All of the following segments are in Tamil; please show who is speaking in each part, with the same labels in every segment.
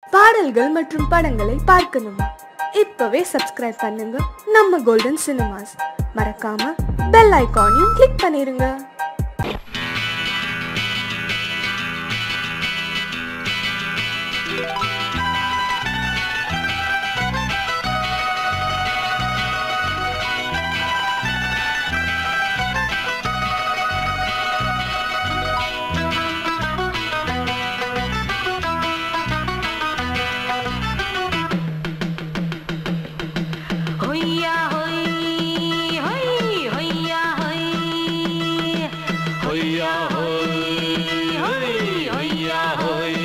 Speaker 1: பாடல்கள் மற்றும் படங்களை பார்க்கணுமா இப்பவே சப்ஸ்கிரைப் பண்ணுங்க நம்ம கோல்டன் சினிமாஸ் மறக்காம பெல் ஐகானையும் கிளிக் பண்ணிருங்க
Speaker 2: ஹொய்யா ஹொய் ஹொய் ஹொய்யா ஹொய்
Speaker 3: ஹொய்யா ஹொய் ஹொய்யா ஹொய்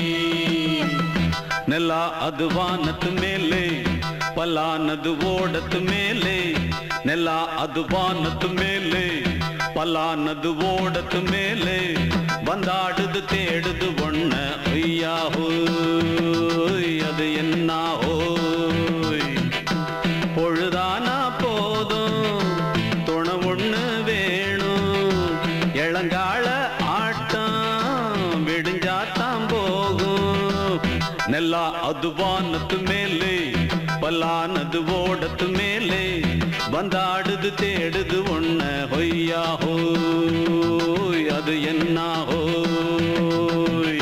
Speaker 3: ನೆಲ ಅದು ವಾನದ ಮೇಲೆ ಪಲಾನದು ಓಡದ ಮೇಲೆ ನೆಲ ಅದು ವಾನದ ಮೇಲೆ ಪಲಾನದು ಓಡದ ಮೇಲೆ ಬಂದಾಡುದು தேடுது ஒண்ண ஒய்யா ஹோய் அது என்ன ஹோய் பொழுதானா போதும் துணை ஒண்ணு வேணும் இளங்கால ஆட்டம் விடிஞ்சாத்தான் போகும் நெல்லா அது வானத்து மேலே பல்லானது ஓடத்து மேலே வந்தாடுது தேடுது ஒண்ண ஹொய்யா ஹோய் அது என்ன ஹோய்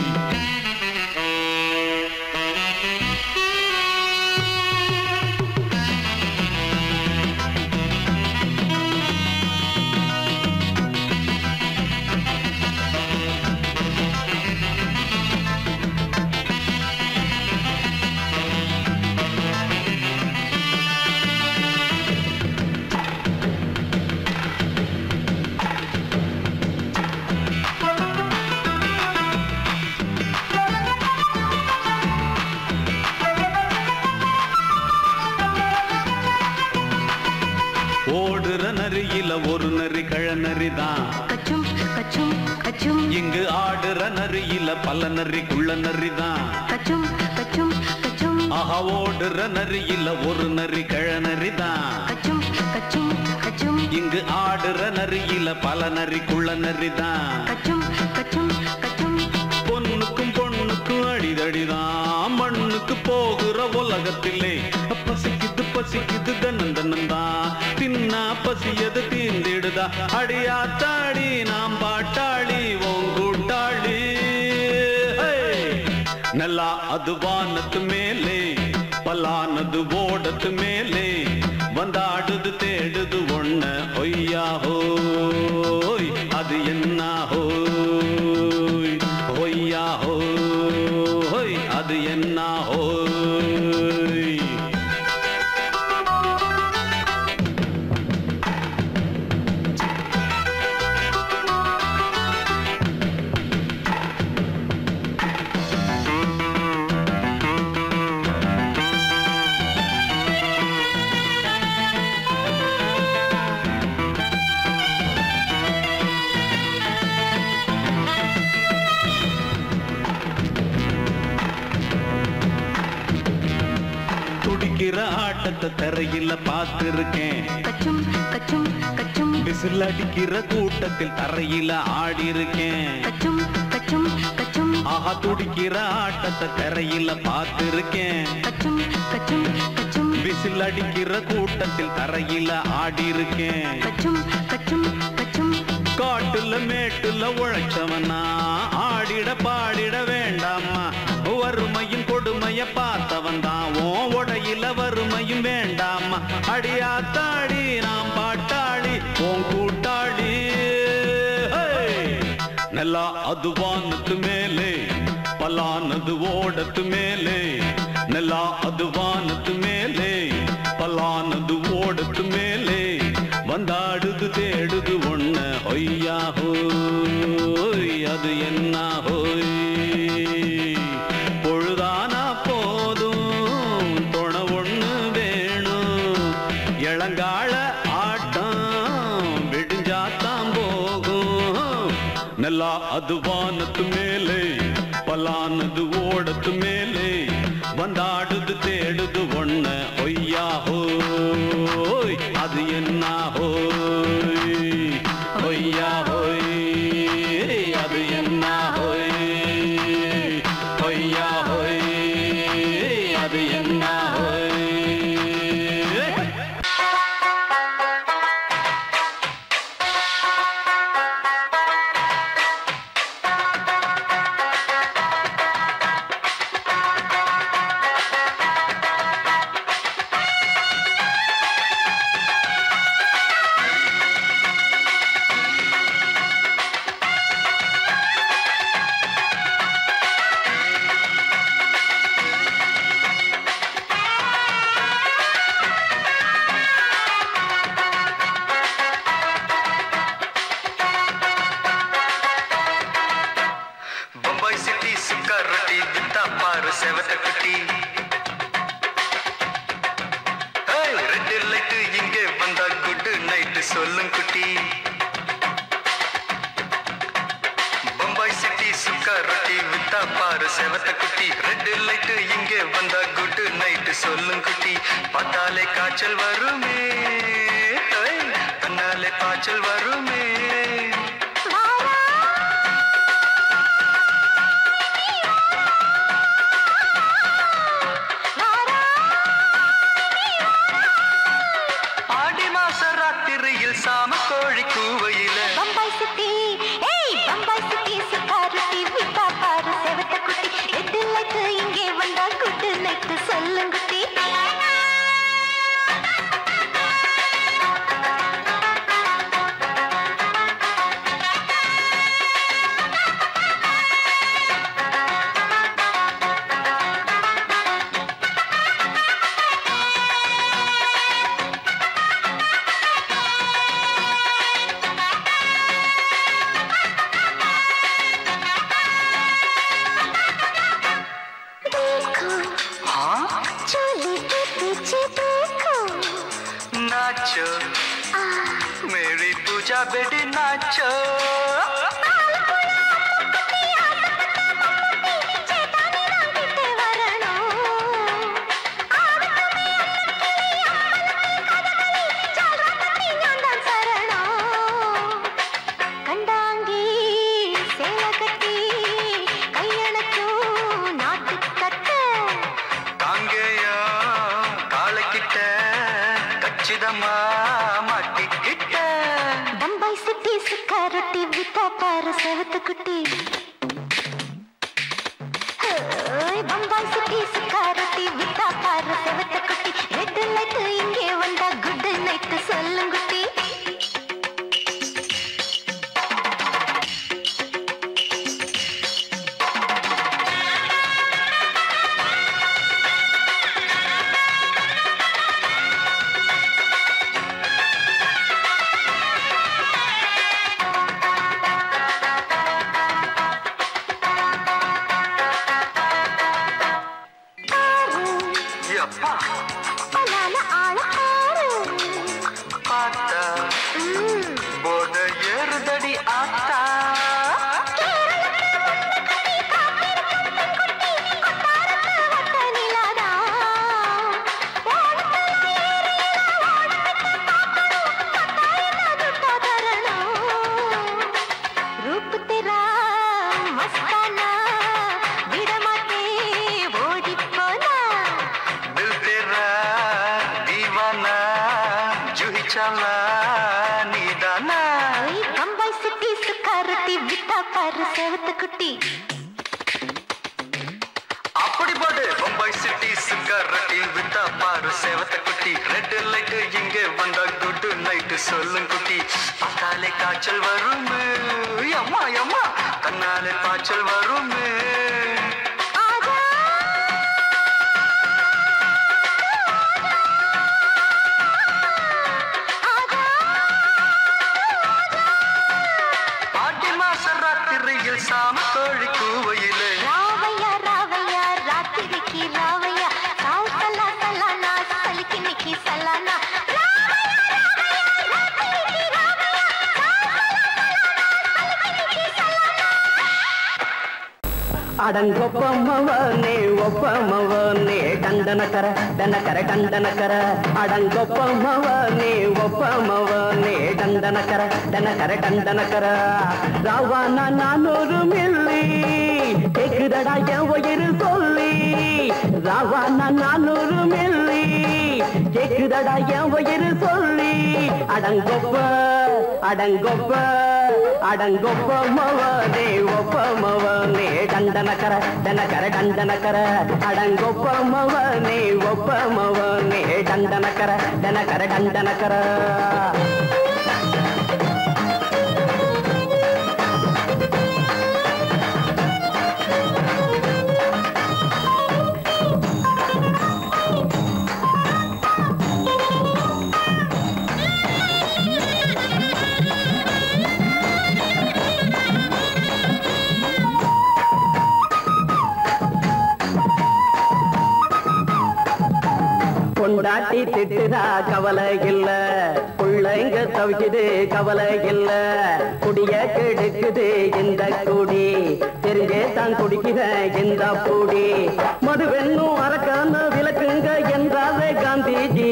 Speaker 3: ஓடுற நரியில ஒரு நரி கழநரி தான்
Speaker 2: கச்சும் கச்சும் கச்சும்
Speaker 3: இங்கு ஆடுற நரியில பல நரி குள்ள நரி தான்
Speaker 2: கச்சும் கச்சும் கச்சும்
Speaker 3: ஆஹா ஓடுற நரியில ஒரு நரி கழநரி தான்
Speaker 2: கச்சும் கச்சும் கச்சும்
Speaker 3: இங்கு ஆடுற நரியில பல நரி குள்ள நரி தான்
Speaker 2: கச்சும் கச்சும் கச்சும்
Speaker 3: பொண்ணுக்கும் பொண்ணுக்கும் அடிதடிதான் மண்ணுக்கு போகிற உலகத்திலே பசிக்குது பசிக்குது தன்னன் தன்னந்தான் தின்னா பசியது தீந்திடுதா அடியாத்தாடி நாம் பாட்டாளி ஓங்கூட்டாளி நல்லா அது வானத்து மேலே பலானது ஓடத்து மேலே வந்தாடுது தேடுது ஒண்ண ஒய்யா ஹோய் அது என்ன ஹோய் ஹொய்யா ஹோய் அது என்ன ஹோய் துடிக்கிற ஆட்டத்தை தரையில பார்த்திருக்கேன்
Speaker 2: கச்சும் கச்சும் கச்சும்
Speaker 3: விசில் அடிக்கிற கூட்டத்தில் தரையில ஆடி இருக்கேன்
Speaker 2: கச்சும் கச்சும் கச்சும்
Speaker 3: ஆஹா துடிக்கிற ஆட்டத்தை தரையில பார்த்திருக்கேன்
Speaker 2: கச்சும் கச்சும் கச்சும்
Speaker 3: விசில் அடிக்கிற கூட்டத்தில் தரையில ஆடி இருக்கேன்
Speaker 2: கச்சும் கச்சும் கச்சும்
Speaker 3: காட்டுல மேட்டுல உழைச்சவனா ஆடிட பாடிட வேண்டாமா வறுமையும் கொடுமைய பார்த்தவன் தான் ஓ உடையில வறுமையும் வேண்டாமா அடியாத்தாடி நாம் பாட்டாளி ஓன் கூட்டாளி ஹே! நல்லா அது வானத்து மேலே பலானது ஓடத்து மேலே நல்லா அது வானத்து மேலே பலானது ஓடத்து மேலே வந்தாடுது தேடுது ஒண்ண ஒய்யா ஹோய் அது என்ன ஹோய் பொழுதானா போதும் துணை ஒண்ணு வேணும் இளங்கால ஆட்டம் விடிஞ்சாத்தான் போகும் நல்லா அது வானத்து மேலே பலானது ஓடத்து மேலே வந்தாடுது தேடுது ஒண்ண ஒய்யா ஹோய் அது என்ன ஹோய் ஒய்யா ஹோய் அது என்ன ஹோய் ஒய்யா ஹோய்
Speaker 4: செவத்த குட்டி ரெட் லைட்டு இங்கே வந்தா குட் நைட்டு சொல்லும் குட்டி பம்பாய் சிட்டி சுக்கா ரொட்டி வித்தா பாரு செவத்த குட்டி ரெட் லைட்டு இங்கே வந்தா குட் நைட்டு சொல்லும் குட்டி பார்த்தாலே காய்ச்சல் வருமே ஏய், கண்ணாலே காய்ச்சல் வருமே ஆடி மாச ராத்திரியில் சாம கோழி கூவையில
Speaker 5: பம்பாய் சிட்டி ஏய் பம்பாய் சிட்டி சுக்காருட்டி விட்டா பாரு செவத்த குட்டி எட்டு லைட்டு இங்கே வந்தா குட்டு லைட்டு சொல்லுங்குட்டி देखो
Speaker 4: हाँ
Speaker 5: चोली के पीछे देखो
Speaker 4: नाचो मेरी पूजा बेटी नाचो
Speaker 5: ചേട്ടാനി വാങ്ങിട്ട് വരണോ ആവത്തുമേ അന്നക്കിളി അമ്പലത്തിൽ കഥകളി ചാടാത്തട്ടി ഞാൻ താൻ ശരണോ കണ്ടാങ്കി சேல கட்டி கையணக்கும் நாட்டுக்கட்டு
Speaker 4: காங்கேயா காலக்கிட்ட கச்சிதமா மாட்டிக்கிட்ட
Speaker 5: பம்பாய் சிட்டி சுக்கா ரொட்டி வித்தா பாரு செவத்து குட்டி ஹோய், பம்பாய் சிட்டி சுக்கா ரொட்டி வித்தா பாரு செவத்து குட்டி ரெட் லைட் இங்கே வந்தா குட் நைட் சொல்லுங்குட்டி
Speaker 4: எப்பா
Speaker 5: பலான ஆள ஆறு
Speaker 4: பார்த்தா
Speaker 5: ம்,
Speaker 4: போத ஏறுதடி ஆத்தா
Speaker 5: வட்ட நிலாதா ஓடத்துல ஏறியல ஓடவிட்டு பார்க்கணும் பத்தாயிரம் துட்டா தரணும் रूप तेरा मस्ताना विडमाते ओडी पोना
Speaker 4: दिल तेरा दीवाना जूही चला नीदाना
Speaker 5: ओई बम्बई सिटी सुकारती बिता पर सेवत कुटी
Speaker 4: அப்படி போடு பம்பாய் சிட்டி சிக்காரட்டி வித்தா பாரு சேவத்த குட்டி ரெட் லைட் இங்கே வந்தா குட் நைட் சொல்லும் குட்டி பார்த்தாலே காய்ச்சல் வருமே அம்மா அம்மா கண்ணாலே காய்ச்சல் வருமே
Speaker 5: आजा आजा
Speaker 4: ஆடி மாச ராத்திரியில் சாம கோழி கூவையிலே
Speaker 5: రావయ్య రావయ్య రాత్రికి రావయ్య సావు సలా సలానా సలికి నికి సలానా
Speaker 6: ಅಡಂಗೊಪ್ಪಮ್ಮವನೇ ಒಪ್ಪಮ್ಮವನೇ ದಂಡನಕರ ದನಕರ ದಂಡನಕರ ಅಡಂಗೊಪ್ಪಮ್ಮವನೇ ಒಪ್ಪಮ್ಮವನೇ ದಂಡನಕರ ದನಕರ ದಂಡನಕರ ராவானா நானூறு மில்லி கேக்குதடா என் உயிர் சொல்லி ராவானா நானூறு மில்லி கேக்குதடா என் உயிர் சொல்லி அடங்கொப்ப அடங்கொப்ப அடங்கொப்ப மவனே ஒப்ப மவனே டண்டனக்கர டனக்கர டண்டனக்கர அடங்கொப்ப மவனே ஒப்ப மவனே டண்டனக்கர டனக்கர டண்டனக்கர பொண்டாட்டி திட்டுதா கவலை இல்ல பிள்ளைங்க தவிக்குது கவலை இல்ல குடிய கெடுக்குது இந்த குடி தெரிஞ்சே தான் குடிக்கிற இந்த பூடி மதுவென்னும் அரக்கான விளக்குங்க என்றாரே காந்திஜி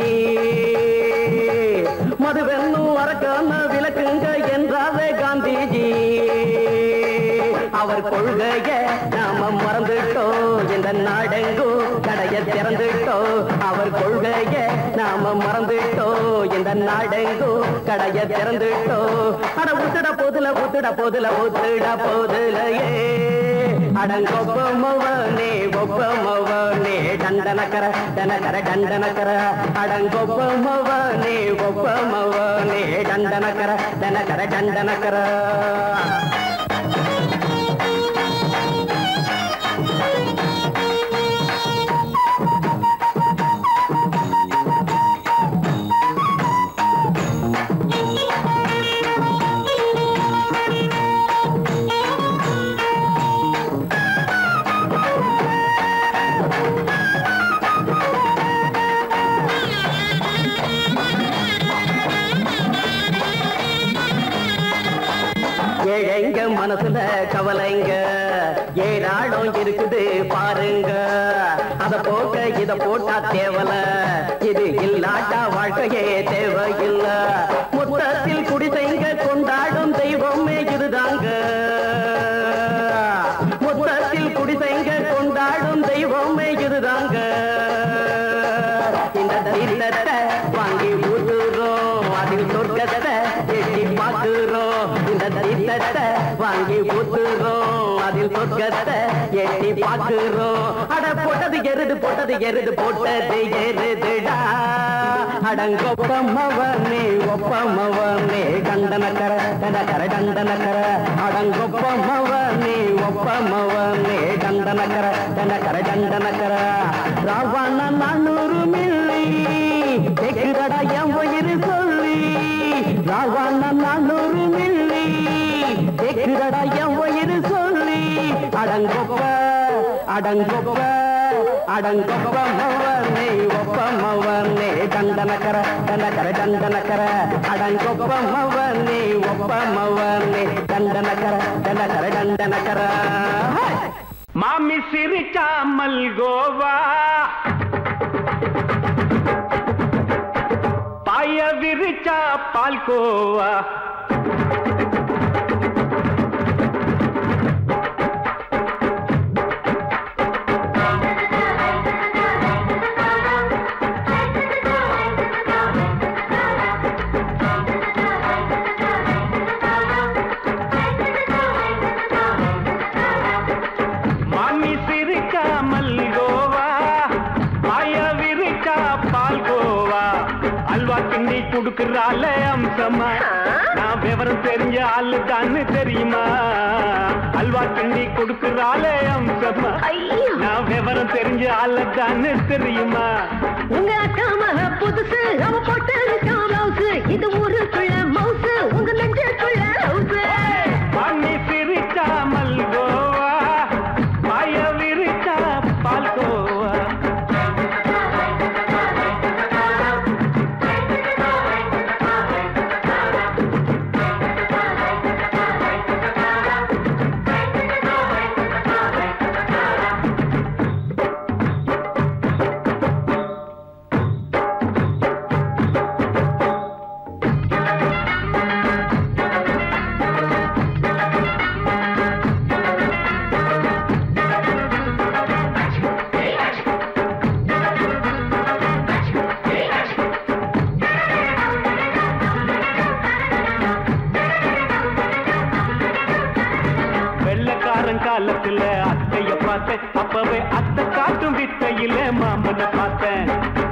Speaker 6: மதுவென்னும் அரக்கான விளக்குங்க என்றாரே காந்திஜி அவர் கொள்கைய நாம மறந்துட்டோம் இந்த நாடெங்கும் கடைய திறந்துட்டோம் அவர் கொள்கைய நாம மறந்துட்டோம் இந்த நாடெங்கும் கடைய திறந்துட்டோம் அட ஊத்துட போதுல ஊத்துட போதுல ஊத்துட போதுலையே அடங்கொப்பமவனே ஒப்பமவனே டண்டனக்கர டனக்கர டண்டனக்கர அடங்கொப்பமவனே ஒப்பமவனே டண்டனக்கர டனக்கர டண்டனக்கர ஏழைங்க மனசுல கவலைங்க ஏராளம் இருக்குது பாருங்க அத போக்க இத போட்டா தேவல இது இல்லாட்டா வாழ்க்கையே தேவையில்ல மொத்தத்தில் குடிசைங்க கொண்டாடும் தெய்வமே இதுதாங்க மொத்தத்தில் குடிசைங்க கொண்டாடும் தெய்வமே இதுதாங்க இந்த தீர்த்தத்தை வாங்கி ஊத்துறோம் அதில் சொர்க்கத்தை எட்டி பார்க்கிறோம் இந்த தீர்த்தத்தை வாங்கி ஊத்துறோம் அதில் சொர்க்கத்தை எட்டி பார்க்கிறோம் அட போட்டது எருது போட்டது எருது போட்டது எருதுடா அடங்கொப்பமவனே ஒப்பமவனே கண்டனக்கர கண்டக்கர கண்டனக்கர அடங்கொப்பமவனே ஒப்பமவனே கண்டனக்கர கண்டக்கர கண்டனக்கர ராவண நானூறு மில்லி கேக்குதடா என் உயிர் சொல்லி ராவண நானூறு மில்லி கேக்குதடா என் உயிர் சொல்லி அடங்கொப்ப அடங்கொப்ப அடங்கொப்ப மவனே ஒப்ப மவனே தண்டனக்கர தண்டக்கர தண்டனக்கர அடங்கொப்ப மவனே ஒப்ப மவனே தண்டனக்கர தண்டக்கர தண்டனக்கர
Speaker 3: மாமி சிரிச்சா மல்கோவா பாய விரிச்சா பால்கோவா மாமி சிரிச்சா மல்கோவா பாய விரிச்சா பால்கோவா அல்வா கிண்டி குடுக்கறால அம்சமா நான் விவரம் தெரிஞ்ச ஆளு தான்னு தெரியுமா அல்வா கிண்டி குடுக்கறால அம்சமா நான் விவரம் தெரிஞ்ச ஆளு தான்னு தெரியுமா
Speaker 2: உங்க அக்கா மக புதுசு அவ போட்டு பிளவுஸ் இது ஊருக்குள்ள மவுசு உங்க நெஞ்சுக்குள்ள ஹவுஸ்
Speaker 3: மாமி சிரிச்சா மல்கோவா பாய விரிச்சா பால்கோவா வெள்ளக்காரன் காலத்துல அத்தைய பார்த்தேன் அப்பவே அத்தை காட்டும் வித்தையில மாமனை பார்த்தேன்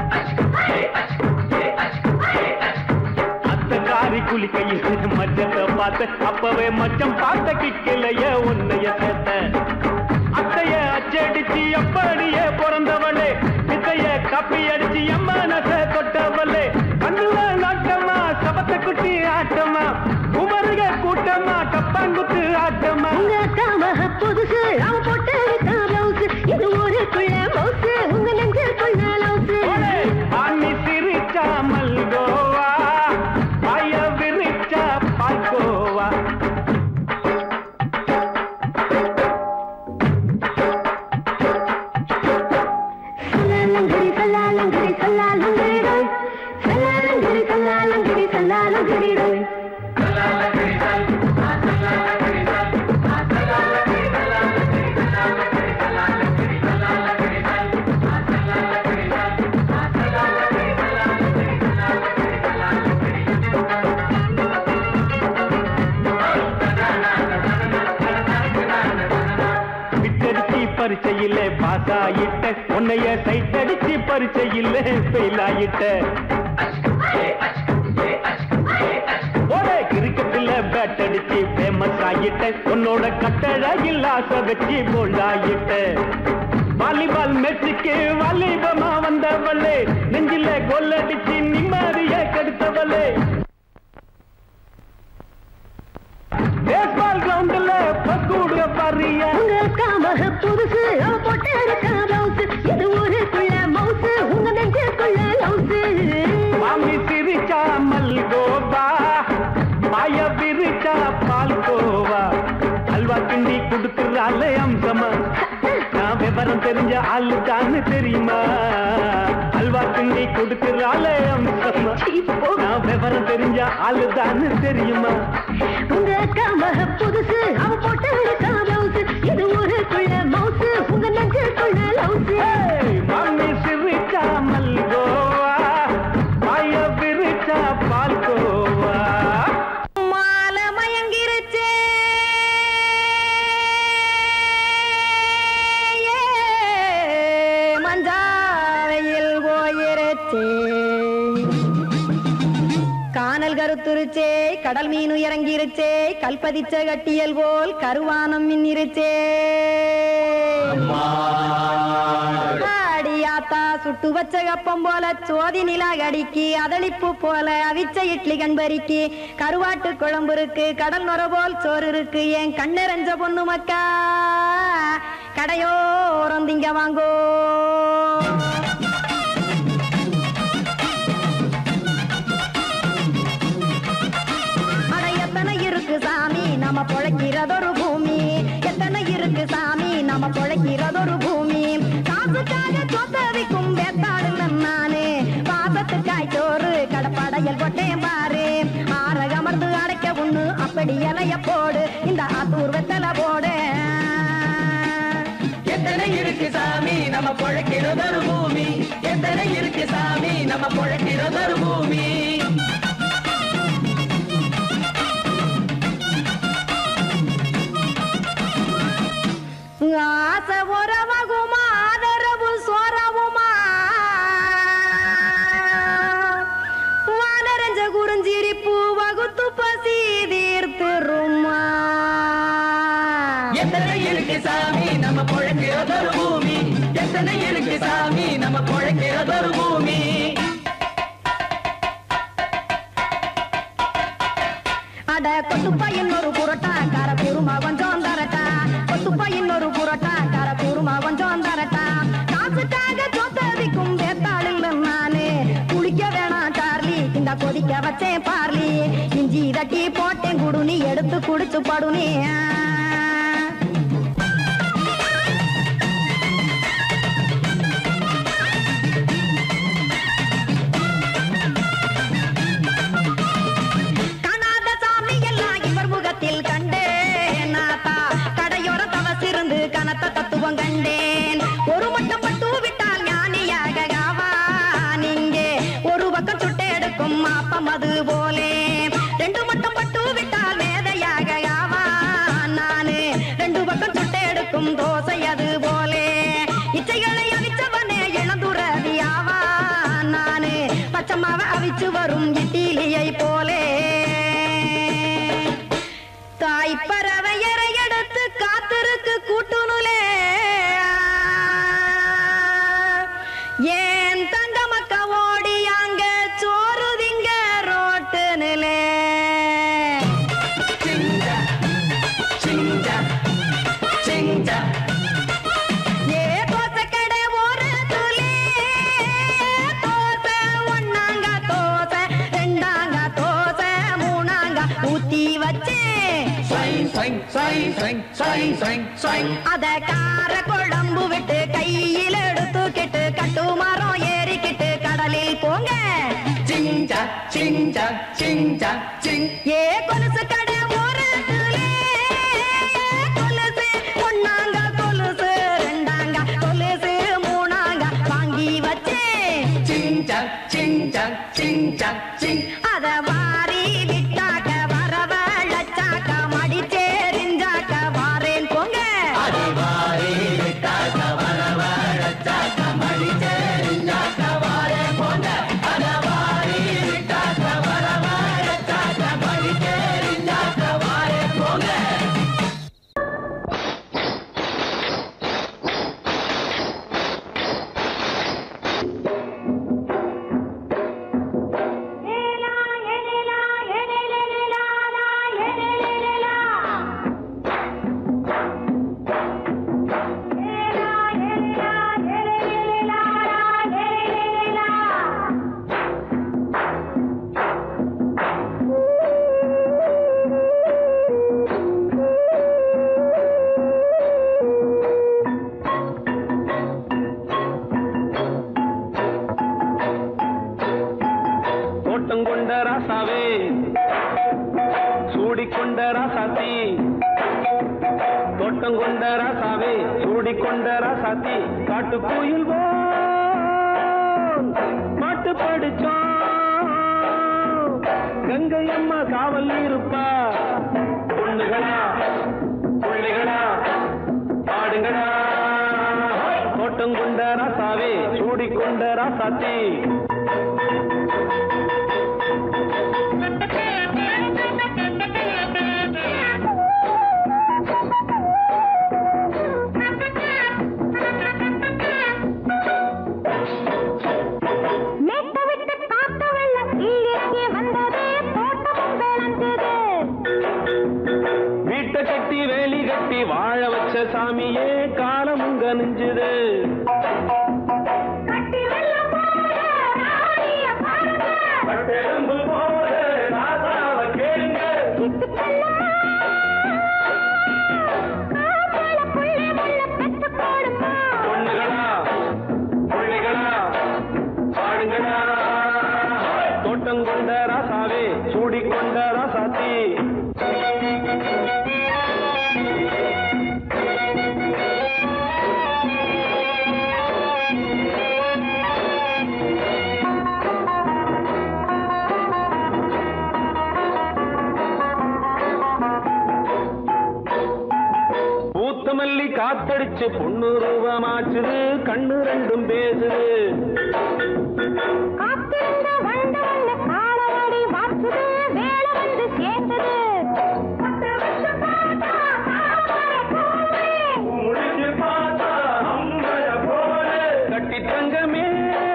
Speaker 3: அத்தை காரி குளிக்கையில் மச்சத்தை பார்த்தேன் அப்பவே மச்சம் பார்த்த கிக்கலைய உன்னைய சேர்த்தேன் அத்தைய அச்சடிச்சு அப்படியே பிறந்தவளே வித்தைய கப்பி அடிச்சு என் மனச தொட்டவளே கண்ணுல நாட்டமா சபத்தை குட்டி ஆட்டமா குமருக கூட்டமா டப்பாங்குத்து ஆட்டமா
Speaker 2: உங்க அக்கா மக புதுசு அவ போட்டு பிளவுஸ் இது ஊருக்குள்ள மவுசு உங்க நெஞ்சுக்குள்ள லவுஸ்
Speaker 3: ஆணி ஆயிட்ட உன்னைய சைட் அடிச்சு பரிச்சையில் ஃபெயில் ஆயிட்ட ஒரே கிரிக்கெட்ல பேட் அடிச்சு ஃபேமஸ் ஆயிட்ட உன்னோட கட்டழகில் ஆசை வச்சு போல்ட் ஆயிட்ட வாலிபால் மேட்சுக்கு வாலிபமா வந்தவளே நெஞ்சில கோல் அடிச்சு நிம்மதிய கெடுத்தவளே பேஸ்பால் கிரவுண்ட்ல பக்கூடுற பாரியா
Speaker 2: உங்க காமக புதுசு அவ போட்டு இருக்க blouse. இது ஊருக்குள்ள மவுசு உங்க நெஞ்சுக்குள்ள லவுசு
Speaker 3: மாமி சிரிச்சா மல்கோவா மாய விரிச்சா பால்கோவா அல்வா கிண்டி குடுக்கறால அம்சமா நான் விவரம் தெரிஞ்ச ஆளு தான்னு தெரியுமா அல்வா கிண்டி குடுக்கறால அம்சமா நான் விவரம் தெரிஞ்ச ஆளு தான்னு தெரியுமா
Speaker 2: உங்க காமக புதுசு அவ போட்டு இருக்க blouse. இது ஊருக்குள்ள மவுசு உங்க நெஞ்சுக்குள்ள லவுசு
Speaker 3: ஏய், மாமி சிரிச்சா மல்கோவா மாய விரிச்சா பால்கோவா
Speaker 2: மாலை மயங்கிருச்சே மஞ்சாவையில் போயிருச்சே கானல் கருத்துருச்சே கடல் மீன் இறங்கிருச்சே கல்பதிச்ச கட்டியல் போல் கருவானம் மின்னிருச்சே ஆடியாத்தா சுட்டு வச்ச கப்பம் போல சோதி நிலா கடிக்கு அதளிப்பு போல அவிச்ச இட்லி கண்பறிக்கு கருவாட்டு குழம்பு இருக்கு கடல் நுர போல் சோறு இருக்கு என் கண்ணெரஞ்ச பொண்ணு மக்கா கடையோரம் திங்க வாங்கோ அட எத்தனை இருக்கு சாமி நம்ம பொழைக்கிறதொரு பூமி எத்தனை இருக்கு சாமி நம்ம பொழைக்கிறதொரு பூமி காசுக்காக சொத்தவிக்கும் வேத்தாடுல நானு பாசத்துக்காய் சோறு கடப்படையல் போட்டேன் பாரு ஆற கமர்ந்து அடைக்க ஒண்ணு அப்படி இலைய போடு இந்த ஆத்தூர் வெத்தலை போடு
Speaker 6: எத்தனை இருக்கு சாமி நம்ம பொழைக்கிறதொரு பூமி எத்தனை இருக்கு சாமி நம்ம பொழைக்கிறதொரு பூமி
Speaker 2: ஆசை உறவகுமா ஆதரவு சோறவுமா வானரஞ்ச குறிஞ்சிரிப்பு வகுத்து பசி தீர்த்துருமா
Speaker 6: எத்தனை இருக்கு சாமி நம்ம பொழைக்கிறதொரு பூமி எத்தனை இருக்கு சாமி நம்ம பொழைக்கிறதொரு பூமி
Speaker 2: அட கொத்துப்பா இன்னொரு புரோட்டா கார குருமா கொஞ்சம் தரட்டா கொத்துப்பா இன்னொரு புரோட்டா கார குருமா கொஞ்சம் தரட்டா காசுக்காக சொத்ததிக்கும் வேத்தாளில் நானு குளிக்க வேணாம் சார்லி இந்த கொதிக்க வச்சேன் பார்லி இஞ்சி தட்டி போட்டேன் குடுனி எடுத்து குடிச்சு படுனி காணாத சாமி எல்லாம் இவர் முகத்தில் கண்டேன் நாத்தா கடையோர தவசிருந்து கனத்த தத்துவம் கண்டேன் ஒரு மட்டும் பட்டு விட்டால் ஞானியாக ஆவான் இங்கே ஒரு பக்கம் சுட்டு எடுக்கும் மாப்பம் அது போலே ரெண்டு மட்டும் பட்டு விட்டால் வேதையாக ஆவான் நானு ரெண்டு பக்கம் சுட்டு எடுக்கும் தோசை அது போலே இச்சைகளை அவிச்சவனே இளந்துறவி ஆவான் நானு பச்சமாவ அவிச்சு வரும் இட்டிலியை போலே தாய் பறவையரை எடுத்து காத்திருக்கு கூட்டுனுலே ஏன் தங்க மக்க ஓடி அங்க சோறு திங்க ரோட்டு நிலே
Speaker 6: சிங்கா சிங்கா சிங்கா
Speaker 2: ஏ தோசை கடை ஓரத்துலே தோசை ஒண்ணாங்க தோசை ரெண்டாங்க தோசை மூணாங்க ஊத்தி வச்சேன்
Speaker 6: சைன் சைன் சைன் சைன் சைன் சைன் சைன்
Speaker 2: அத கார குழம்பு விட்டு கையில் எடுத்துக்கிட்டு கட்டு மரம் ஏறிக்கிட்டு கடலில் போங்க
Speaker 6: சிங்கா சிங்கா சிங்கா சிங்
Speaker 2: ஏ கொலுசு கடை ஓரத்துலே கொலுசு ஒண்ணாங்க கொலுசு ரெண்டாங்க கொலுசு மூணாங்க வாங்கி வச்சேன்
Speaker 6: சிங்கா சிங்கா சிங்கா சிங்
Speaker 2: அத வாரி விட்டாக்க வரவழைச்சாக்க மடிச்சேரிஞ்சாக்க வாரேன் போங்க
Speaker 6: அடிவாரி விட்டாக்க வரவழ
Speaker 3: ராசாவே சூடிக்கொண்ட ராசாத்தி தோட்டம் கொண்ட ராசாவே சூடிக்கொண்ட ராசாத்தி காட்டு கோயில் பாட்டு படிச்சோம் கங்கை அம்மா காவல் இருப்பா பொண்ணுகளா பிள்ளைகளா பாடுங்களா தோட்டம் கொண்ட ராசாவே சூடிக்கொண்ட ராசாத்தி
Speaker 5: மேட்ட விட்டு காத்த வெள்ளம் கீழிறங்கி வந்தது தோட்டமும் விளைஞ்சது
Speaker 3: வீட்டை கட்டி வேலி கட்டி வாழ வச்ச சாமியே காலமும் கனிஞ்சுது
Speaker 5: கட்டி வெள்ளம் போல ராணிய பாருங்க சிட்டு பல்லம்மா காப்பாள புள்ளை முள்ள பெத்து போடுமா
Speaker 3: பொண்ணுகளா பிள்ளைகளா பாடுங்களா தோட்டம் கொண்ட ராசாவே சூடிக்கொண்ட ராசாத்தி பூத்த மல்லி காத்தடிச்சு பொண்ணு ரூபமாச்சுது கண்ணு ரெண்டும் பேசுது
Speaker 5: காத்திருந்த வண்டு வந்து காலவாடி வாச்சுது வேலை வந்து சேர்ந்தது பத்து வருஷம் பார்த்தா தாமரை பூவே.
Speaker 3: கட்டி தங்கமே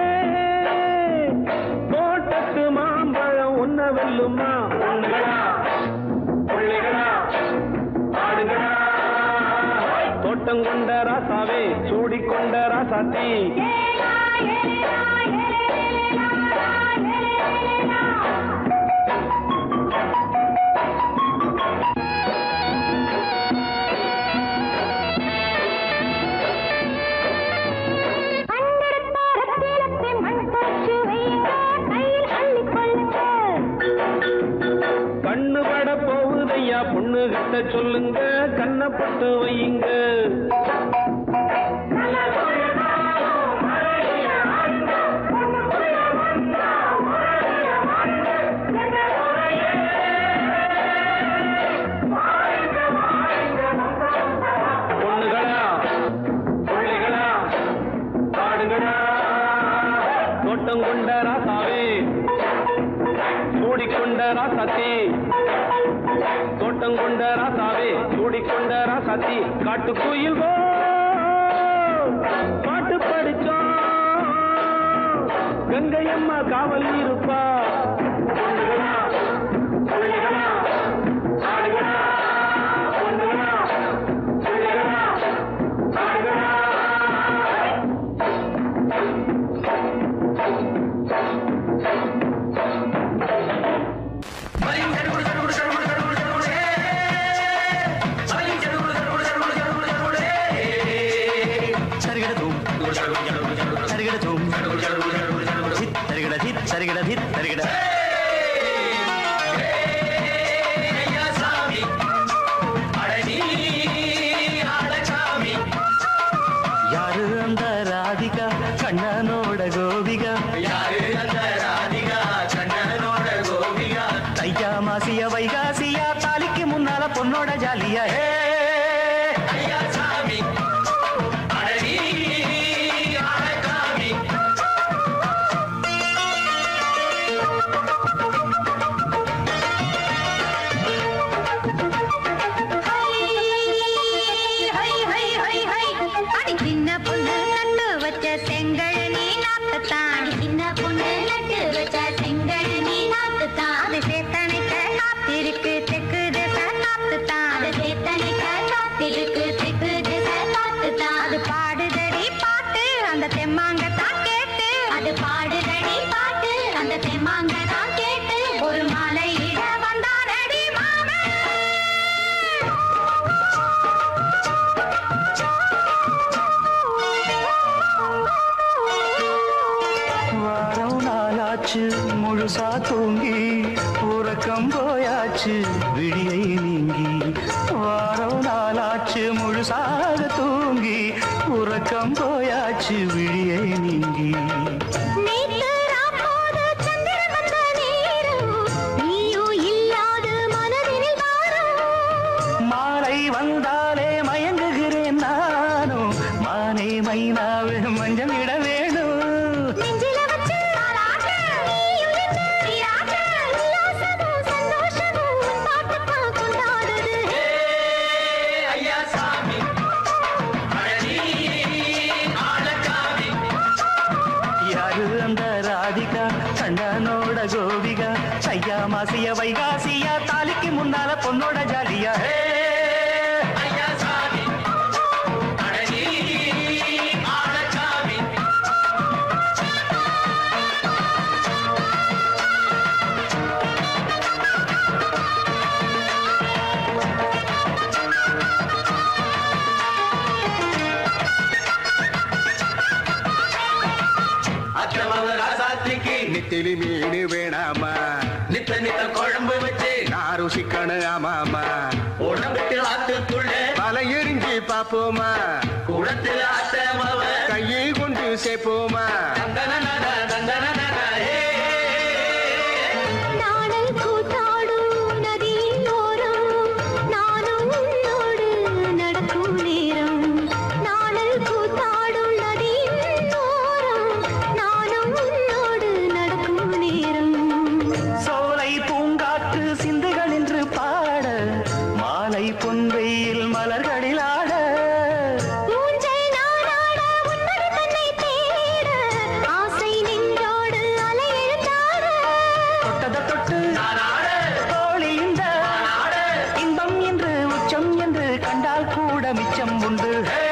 Speaker 3: தோட்டத்து மாம்பழம் உன்ன வெல்லுமா பொண்ணுகளா பிள்ளைகளா பாடுங்களா தோட்டம் கொண்ட ராசாவே சூடிக்கொண்ட ராசாத்தி
Speaker 5: ஏலா, ஏலா, ஏலேலா, ஏலேலா. கண்டெடுத்த ரத்தினத்தை மண் போச்சு வையுங்க, கையில் அள்ளிக் கொள்ளுங்க.
Speaker 3: கண்ணு பட போகுதையா பொண்ணு கிட்ட சொல்லுங்க கண்ணப்பட்டு வையுங்க பொண்ணுகளா பிள்ளைகளா பாடுங்களா தோட்டம் கொண்ட ராசாவே சூடிக்கொண்ட ராசாத்தி தோட்டம் கொண்ட ராசாவே சூடிக்கொண்ட ராசாத்தி காட்டு கோயில் பாட்டு படிச்சோம் கங்கை அம்மா காவல் இருப்பா பொண்ணுகளா, பிள்ளைகளா, ஆடுகளா, பொண்ணுகளா, பிள்ளைகளா, ஆடுகளா.
Speaker 7: சரிகடதும் சரிகடதும் ಧಿತ್ ತರಿಗಡ ಧಿತ್ ಸರಿಗಡ ಧಿತ್ ತರಿಗಡ ಯಾರು ಅಂದ ರಾಧಿಕಾ ಕಣ್ಣನೋಡ ಗೋವಿಗ ಕೈಯ ಮಾಸಿಯ ವೈಗಾಸಿಯ ತಾಲಿಕ್ಕೆ ಮುನ್ನಾಲ ಪೊನ್ನೋಡ ಜಾಲಿಯ ಹೇ
Speaker 5: ஹை, ஹை, ஹை, ஹை. அடி சின்ன பொண்ணு நட்டு வச்ச செங்கழனி நாத்துத்தான் அடி சின்ன பொண்ணு நட்டு வச்ச செங்கழனி நாத்துத்தான் அது சேத்தனைக்க காத்திருக்கு தெற்கு திசை காத்துத்தான் அது சேத்தனைக்க காத்திருக்கு தெற்கு திசை காத்துத்தான் அது பாடுதடி பாட்டு அந்த தெம்மாங்க தான் கேட்டு அது பாடுதடி பாட்டு அந்த தெம்மாங்க தான் கேட்டு ஒரு மாலையிட வந்தானடி மாமன்
Speaker 7: வாரம் நாளாச்சு முழுசா தூங்கி உறக்கம் போயாச்சு விடியை நீங்கி வாரம் நாளாச்சு முழுசாக தூங்கி உறக்கம் போயாச்சு விடியை நீங்கி
Speaker 5: நேத்து ராப்போது சந்திரன் வந்த நேரம், நீயும் இல்லாத மனதினில் வாரம்.
Speaker 7: மாலை வந்தாலே மயங்குகிறேன் நானும் மானே மைனாவே மஞ்சள் இட வேணும்
Speaker 5: நெஞ்சில வச்சு தாலாட்டு, நீயும் என்ன நீராட்டு, உல்லாசமும் சந்தோஷமும் உன் பாட்டுத்தான் கொண்டாடுது.
Speaker 7: யாரு அந்த ராதிகா கண்டனோட கோபிகா சையா மாசிய வைகாசியா தாலிக்கு முன்னால பொண்ணோட ஜாலியா ஹே!
Speaker 8: நெத்திலி மீன் வேணாமா
Speaker 9: நித்த நித்த குழம்பு வச்சு
Speaker 8: நான் ருசிக்கணும் ஆமாமா
Speaker 9: உடம்புக்கு ஆத்துக்குள்ள
Speaker 8: பல எரிஞ்சு பாப்போமா
Speaker 9: குடத்துல அத்த மாவ
Speaker 8: கையை கொண்டு சேர்ப்போமா
Speaker 5: நாடல் கூத்தாடும் நதியின் ஓரம், நானும் உன்னோடு நடக்கும் நேரம். நாடல் கூத்தாடும் நதியின் ஓரம், நானும் உன்னோடு நடக்கும் நேரம்.
Speaker 7: சோலை பூங்காற்று சிந்துகள் என்று பாட மாலை பொன்வெயில் மலர்களில் ஆட
Speaker 5: ஊஞ்சல் நாடாட உன்னடி தன்னை தேட, ஆசை நெஞ்சோடு அலை எழுந்தாட.
Speaker 7: தொட்டத தொட்டு தோழி இந்த இன்பம் என்று உச்சம் என்று கண்டால் கூட மிச்சம் உண்டு ஹே!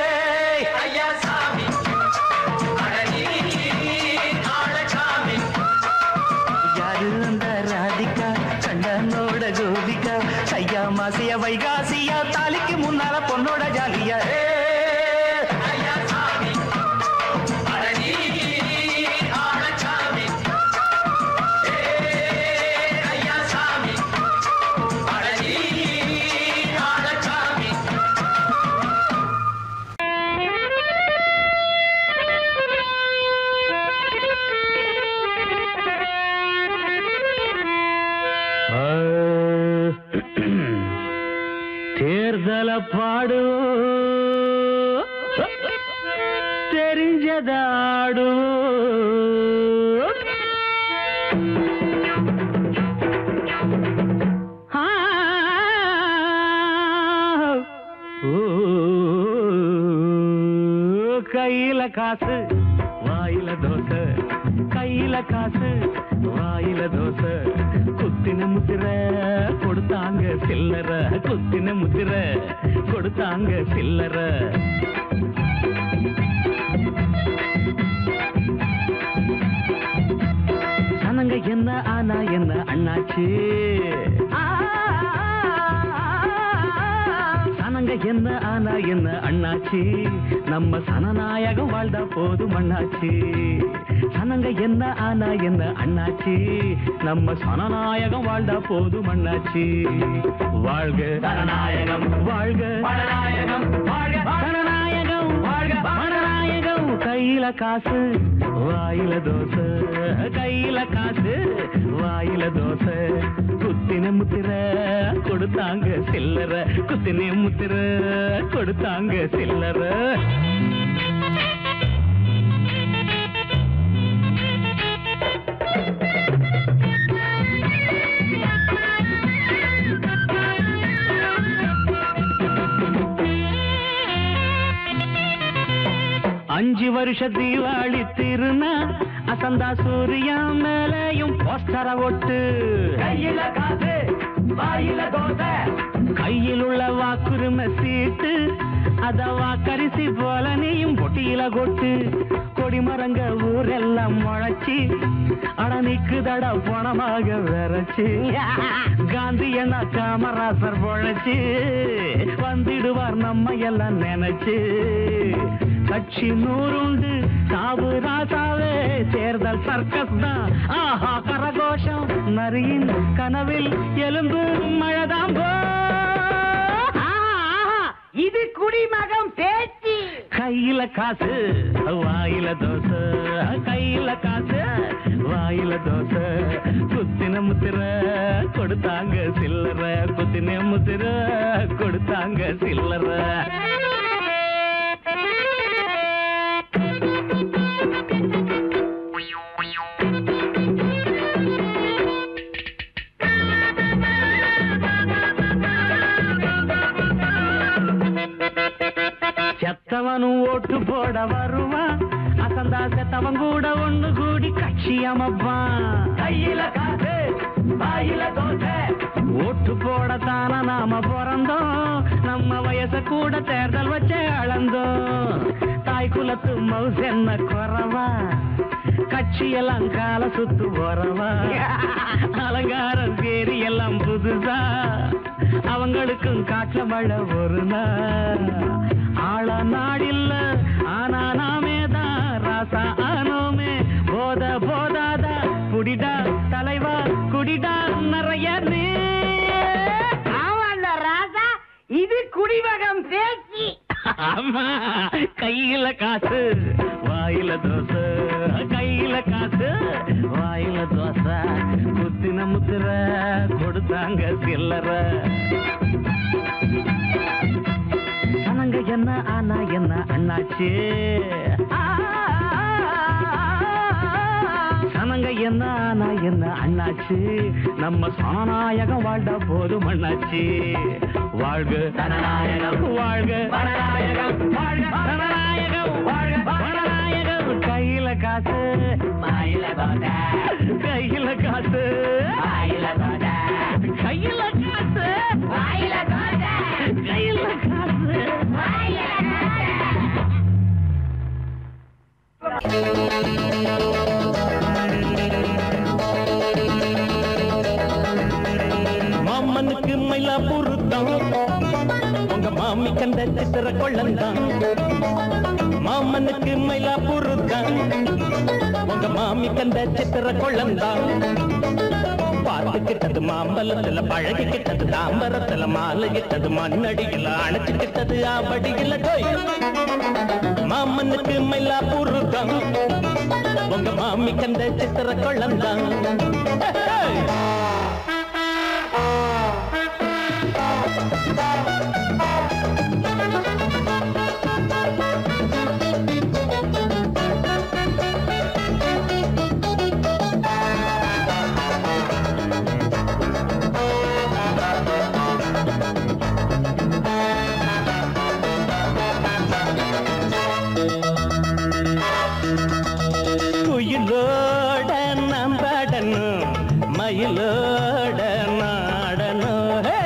Speaker 7: யாரு அந்த ராதிகா கண்டனோட கோபிகா சையா மாசிய வைகாசியா தாலிக்கு முன்னால பொண்ணோட ஜாலியா ஹே! தேர்தல பாடு தெரிஞ்சதாடு கையில காசு வாயில தோசை கையில காசு வாயில தோசை குத்தின முத்திர கொடுத்தாங்க சில்லற குத்தின முத்திர கொடுத்தாங்க சில்லற சனங்க என்ன ஆனா என்ன அண்ணாச்சு சனங்க என்ன ஆனா என்ன அண்ணாச்சி நம்ம சனநாயகம் வாழ்ந்தா போதும் அண்ணாச்சி சனங்க என்ன ஆனா என்ன அண்ணாச்சி நம்ம சனநாயகம் வாழ்ந்தா போதும் அண்ணாச்சி வாழ்க சனநாயகம் வாழ்க பணநாயகம் வாழ்க சனநாயகம் வாழ்க பணநாயகம் கையில காசு வாயில தோசை கையில காசு வாயில தோசை குத்தின முத்திர கொடுத்தாங்க சில்லற குத்தின முத்திர கொடுத்தாங்க சில்லற அஞ்சு வருஷ தீபாவளி திருநா அசந்தா சூரியா மேலையும் போஸ்டர ஒட்டு கையில காசு வாயில தோசை கையில் உள்ள வாக்குரிமை சீட்டு அத வாக்கரிசி போல நீயும் பொட்டியில கொட்டு கொடிமரங்க ஊரெல்லாம் முளைச்சி அட நிக்குதட பணமாக விரைச்சு காந்தி என்ன காமராசர் பொழைச்சு வந்திடுவார் நம்ம எல்லாம் நினைச்சு கட்சி நூறுண்டு சாவு ராசாவே தேர்தல் சர்க்கஸ் தான் ஆஹா கரகோஷம் நரியின் கனவு
Speaker 3: எலும்பு மழைதான் போ
Speaker 7: இது குடிமகம் பேச்சு
Speaker 3: கையில காசு வாயில தோசை கையில காசு வாயில தோசை குத்தின முத்திர கொடுத்தாங்க சில்லற குத்தின முத்திர கொடுத்தாங்க சில்லற செத்தவனும் ஓட்டு போட வருவான் அசந்தா செத்தவன் கூட ஒண்ணு கூடி கட்சி அமைப்பான் கையில காசு வாயில தோசை ஓட்டு போடத்தான நாம பிறந்தோம் நம்ம வயச கூட தேர்தல் வச்சே அளந்தோம் தாய் குலத்து மவுஸ் என்ன குறவா கட்சியெல்லாம் கால சுத்து போறவா அலங்காரம் பேரி எல்லாம் புதுசா அவங்களுக்கும் காற்ற மழை ஒரு நாள் ஆள நாடில்ல ஆனா நாமே தான் ராசா ஆனோமே போத போதாதா குடிடா தலைவா குடிடா நிறைய நீ
Speaker 7: ஆமாண்டா ராஜா இது குடிமகம் பேச்சு
Speaker 3: ஆமா கையில காசு வாயில தோசை கையில காசு வாயில தோசை குத்தின முத்திர கொடுத்தாங்க சில்லற சனங்க என்ன ஆனா என்ன அண்ணாச்சு சனங்க என்ன ஆனா என்ன அண்ணாச்சு நம்ம சனநாயகம் வாழ்ந்த போதும் அண்ணாச்சு வாழ்க சனநாயகம் வாழ்க சனநாயகம் வாழ்க சனநாயகம் வாழ்க சனநாயகம் கையில காசு வாயில தோசை கையில காசு வாயில தோசை கையில காசு வாயில தோசை கையில காசு வாயில
Speaker 10: மாமனுக்கு மயிலாப்பூர் தான் உங்க மாமி கண்ட சித்திர கொள்ளந்தான் மாமனுக்கு மயிலாப்பூர் தான் உங்க மாமி கண்ட சித்திர கொள்ளந்தான் பார்த்துக்கிட்டது மாம்பழத்துல பழகிக்கிட்டது தாம்பரத்துல மாலையிட்டது மண்ணடியில அணைச்சுக்கிட்டது ஆபடியில கோய் மாமனுக்கு மயிலாப்பூர் தான் உங்க மாமி கண்ட சித்திர கொள்ளந்தான் குயிலோட நாம் பாடணும் மயிலோட நாடணும் ஹே!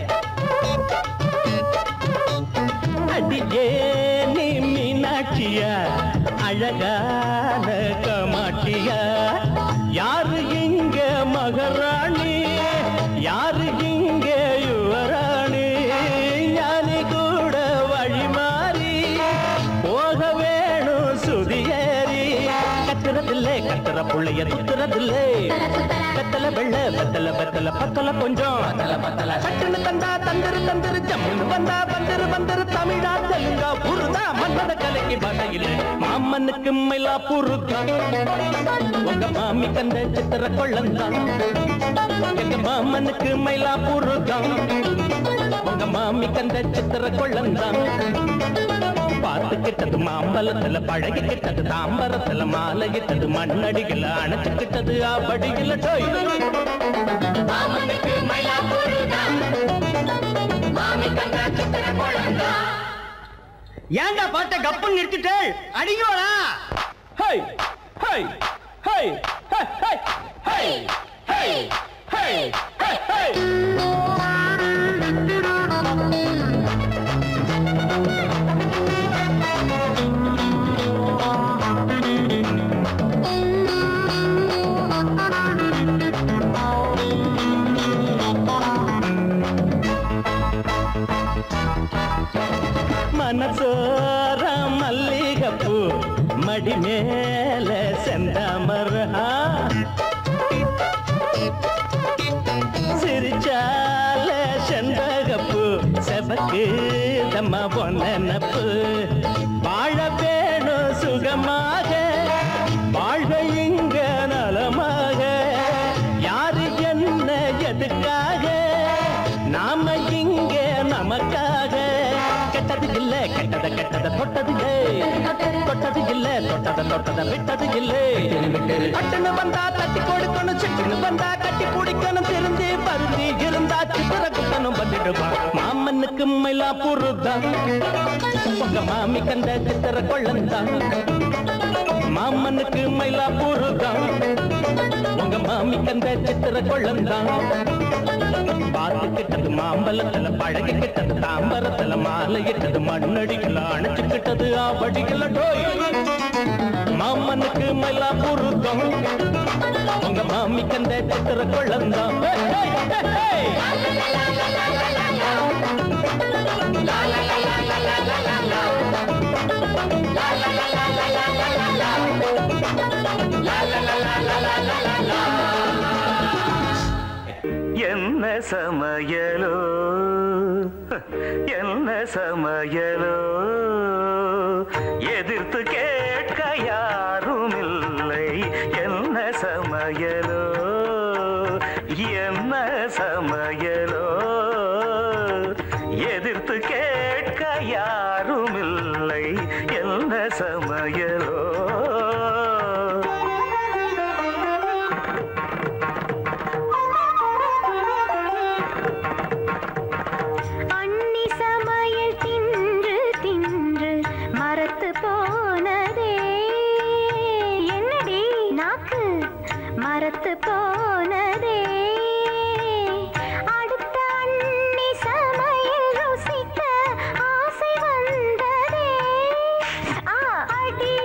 Speaker 10: அடியே நீ மீனாட்சியா அழகான கமாட்சியா யாரு இங்க மகராணி யாரு இங்க யுவராணி ஞானி கூட வழி மாறி போக வேணும் சுதியேறி கத்துறதில்லே கத்துற புள்ளைய துத்துறதில்லே வெத்தல வெள்ள வெத்தல வெத்தல பத்தல கொஞ்சம் சட்டுன்னு தந்தா தந்திரு தந்திரு ஜம்முன்னு வந்தா பந்திரு பந்திரு தமிழா தெலுங்கா புருதா மன்மத கலைக்கு வகையில் மாமனுக்கு மயிலா புருதா உங்க மாமி கந்த சித்திர கொள்ளந்தான் எங்க மாமனுக்கு மயிலா புருதா உங்க மாமி கந்த சித்திர கொள்ளந்தான் பார்த்துக்கிட்டது மாம்பழத்துல பழகிக்கிட்டது தாம்பரத்துல மாலையிட்டது மண்ணடிகள அணைச்சுக்கிட்டது ஆபடிகள டோய்
Speaker 7: ஏன்டா பாட்ட கப்புன்னு நிறுத்திட்டு அடிங்கோடா
Speaker 10: ஹை ஹை ஹை ஹை ஹை ஹை ஹை ஹை ஹை ஹை மனசோர மல்லிகப்பூ மடி மேல செந்தாமரா சிரிச்சால செண்பகப்பு செவக்கு தம்ம பொன்னப்பு வாழ வேணும் சுகமாக வாழ்க இங்க நலமாக யாரு என்ன எதுக்காக நாம இங்க நமக்காக கெட்டது இல்ல கெட்டத கெட்டத தொட்டது இல்ல தொட்டது இல்ல தொட்டத தொட்டத விட்டது இல்ல கட்டுன்னு வந்தா தட்டி கொடுக்கணும் சிட்டுன்னு வந்தா கட்டி பிடிக்கணும் திருந்தி பருந்தி இருந்தா சித்திர குத்தனும் வந்துடுவான் மாமனுக்கு மயிலா புருதான் உங்க மாமி கந்த சித்திர கொள்ளந்தான் மாமனுக்கு மயிலா புருதான் உங்க மாமி கந்த சித்திர கொள்ளந்தான் பார்த்து கிட்டது மாம்பழத்துல பழகி கிட்டது தாம்பரத்துல மாலை இட்டது மண்ணடிக்கல அணைச்சுக்கிட்டது ஆபடிக்கல டோய் மாமனுக்கு மயிலா புருதம் உங்க மாமி கந்த சித்திர கொள்ளந்தான் ஹே, ஹே, ஹே, ஹே.
Speaker 3: என்ன சமையலோ என்ன சமையலோ எதிர்த்து கேட்க யாரும் இல்லை என்ன சமையலோ என்ன சமையலோ எதிர்த்து கேட்க யாரும் இல்லை என்ன சமையலோ
Speaker 5: அன்னி சமையல் தின்று தின்று மரத்து போனதே என்னடி நாக்கு மரத்து போனதே அடுத்த அன்னி சமையல் ருசிக்க ஆசை வந்ததே ஆ, அடி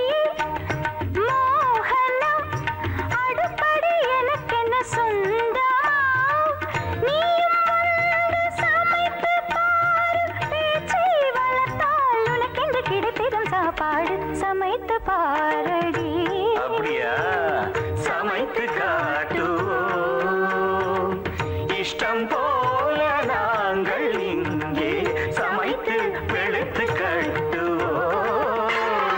Speaker 5: மோகனம் அடுப்படி எனக்கென்ன சொந்தமா நீயும் வந்து சமைத்து பாரு பேச்சை வளர்த்தால் உனக்கென்று கிடைத்திடும் சாப்பாடு சமைத்து பாரடி
Speaker 3: அப்படியா சமைத்து காட்டுவோம் இஷ்டம் போல நாங்கள் இங்கே சமைத்து வெளுத்து கட்டுவோம்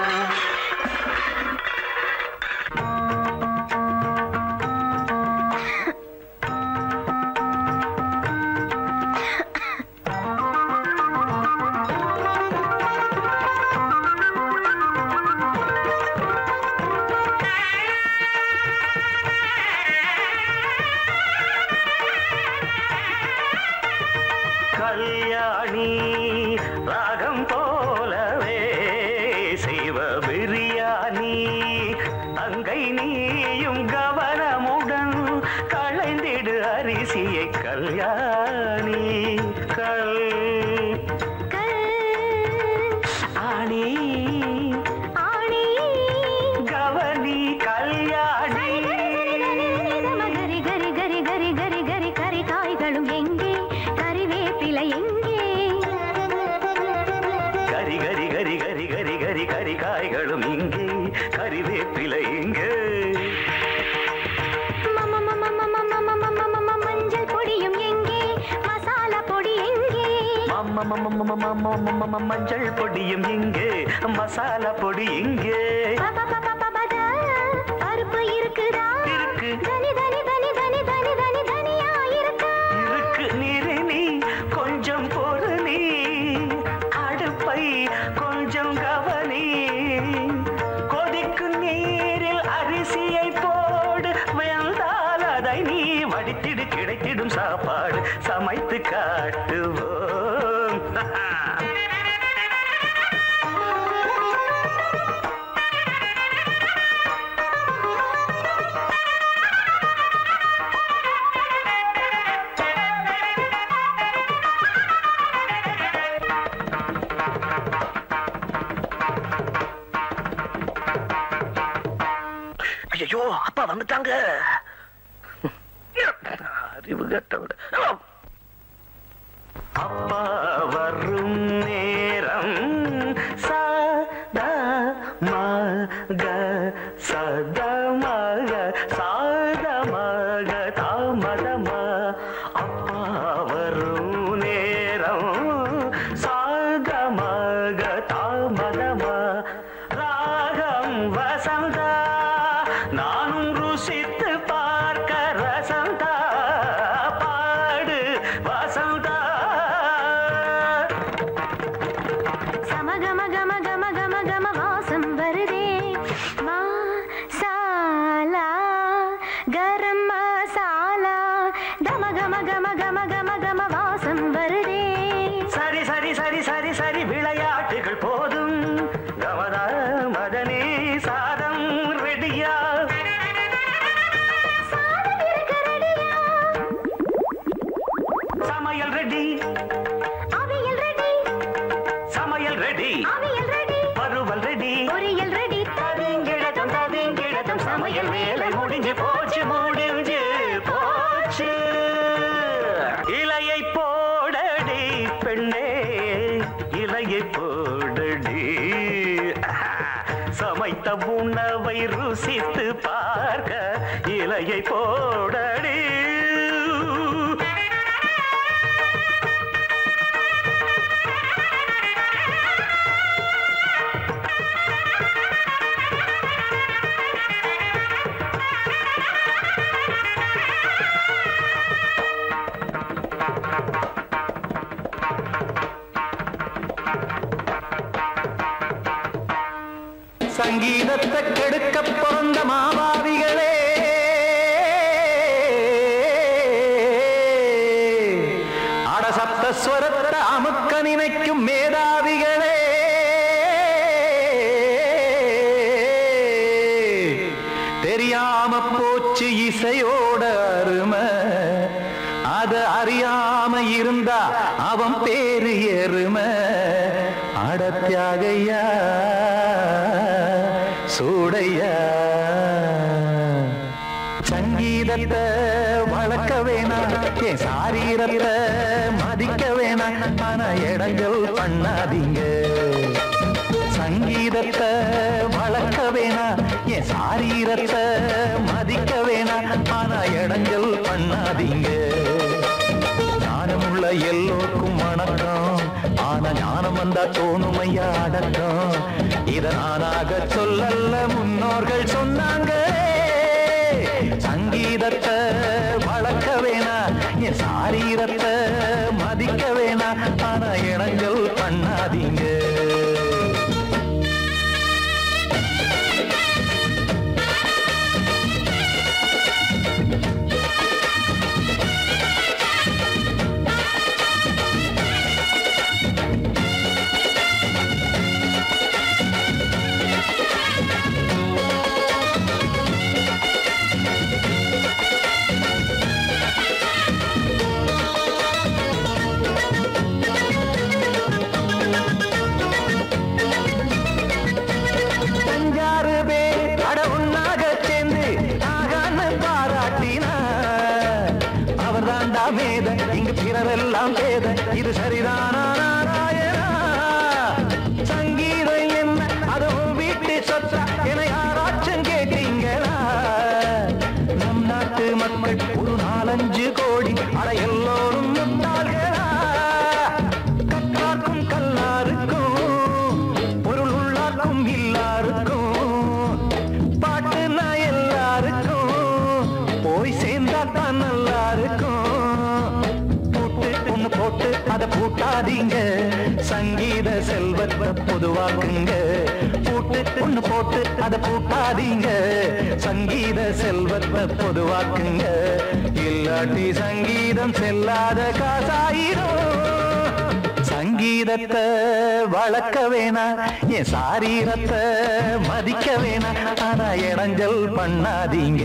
Speaker 3: கல்யாணி ராகம் போலவே செய்வ பிரியாணி தங்கை நீயும் கவனமுடன் களைந்திடு அரிசியை கல்யாணி கல் ஆணி
Speaker 5: ஆணி
Speaker 3: கவனி கல்யாணி
Speaker 5: கரி கரி கரி கரி கரி கரி கரி காய்களும் எங்கே கறிவேப்பிலை எங்கே
Speaker 3: கரி கரி கரி கரி கரி கரி கரி காய்களும் இங்கே கறிவேப்பிலை இங்கே
Speaker 5: மம மம மம மம மம மம மஞ்சள் பொடியும் எங்கே மசாலா பொடி எங்கே
Speaker 3: மம்ம மம்ம மம்ம மம்ம மம்ம மம்ம மஞ்சள் பொடியும் இங்கே மசாலா பொடி இங்கே
Speaker 5: பப பப பபத, பருப்பு இருக்குதா
Speaker 3: இருக்கு.
Speaker 5: தனி தனி தனி தனி தனி தனி தனியா இருக்கா
Speaker 3: இருக்கு நீரு நீ கொஞ்சம் பொறு நீ அடுப்பை கொஞ்சம் கவனி கொதிக்கும் நீரில் அரிசியை போடு வெந்தால் அதை நீ வடித்திடு கிடைத்திடும் சாப்பாடு சமைத்து காட்டுவோம் ஐயோ அப்பா வந்துட்டாங்க அறிவு கட்டவிட அப்பா வரும் நேரம் சதா மக சதா மக சாத மக தாமதமா அப்பா
Speaker 11: ருசித்து பார்க்க ரசந்தா பாடு வசந்தா
Speaker 5: சம கம கம கம கம கம வாசம் வருதே மசாலா கரம் மசாலா கம கம கம கம கம கம வாசம் வருதே
Speaker 11: சரி சரி சரி சரி சரி விளையாட்டுகள் போதும் கமதா மதனே சாதம் ரெடியா
Speaker 5: சாதம் இருக்க ரெடியா
Speaker 11: சமையல் ரெடி
Speaker 5: அவியல் ரெடி
Speaker 11: சமையல் ரெடி
Speaker 5: அவியல் ரெடி
Speaker 11: பருவல் ரெடி
Speaker 5: பொரியல் ரெடி
Speaker 11: ததிங்கிழத்தம் ததிங்கிழத்தம் சமையல் வேலை முடிஞ்சு போச்சு முடிஞ்சு போச்சு இலையை போடடி பெண்ணே இலையை போடடி சமைத்த உணவை ருசித்து பார்க்க இலையை போடடி
Speaker 10: சங்கீதத்தை கெடுக்க பிறந்த மாபாவிகளே அடசப்த ஸ்வரத்தை அமுக்க நினைக்கும் மேதாவிகளே தெரியாம போச்சு இசையோட அருமை அத அறியாம இருந்தா அவன் பேரு எருமை அடத்தியாகையா சூடையா சங்கீதத்தை வளர்க்க வேணாம் என் சாரீரத்தை மதிக்க வேணாம் ஆனா இடங்கள் பண்ணாதீங்க சங்கீதத்தை வளர்க்க வேணாம் என் சாரீரத்தை மதிக்க வேணாம் ஆனா இடங்கள் பண்ணாதீங்க ஞானமுள்ள எல்லோருக்கும் வணக்கம் ஆனா ஞானம் வந்தா தோணுமையா அடக்கம் இத நானாக சொல்லல்ல முன்னோர்கள் சொன்னாங்க சங்கீதத்தை வளர்க்க வேணா என் சாரீரத்தை மதிக்க வேணா ஆனா இனங்கள் பண்ணாதீங்க அஞ்சாறு பேர் அட ஒன்னாக சேர்ந்து ஆகான்னு பாராட்டினா அவர் தாண்டா மேத இங்கு பிறரெல்லாம் பேத இது சரிதானா நாராயணா சங்கீதம் என்ன அதுவும் வீட்டு சொத்தா என யாராச்சும் கேட்டீங்களா நம் நாட்டு மக்கள் ஒரு நாலஞ்சு கோடி அட எல்லோரும் முட்டாள்களா கற்றார்க்கும் கல்லாருக்கும் பொருள் உள்ளார்க்கும் இல்லாருக்கும் பாட்டுனா எல்லாருக்கும் போய் சேர்ந்தா தான் நல்லா இருக்கும் பூட்டு ஒண்ணு போட்டு அதை பூட்டாதீங்க சங்கீத செல்வத்தை பொதுவாக்குங்க பூட்டு ஒண்ணு போட்டு அதை பூட்டாதீங்க சங்கீத செல்வத்தை பொதுவாக்குங்க இல்லாட்டி சங்கீதம் செல்லாத காசாயிரும் சங்கீதத்தை வளர்க்க வேணா என் சாரீரத்தை மதிக்க வேணா ஆனா இடைஞ்சல் பண்ணாதீங்க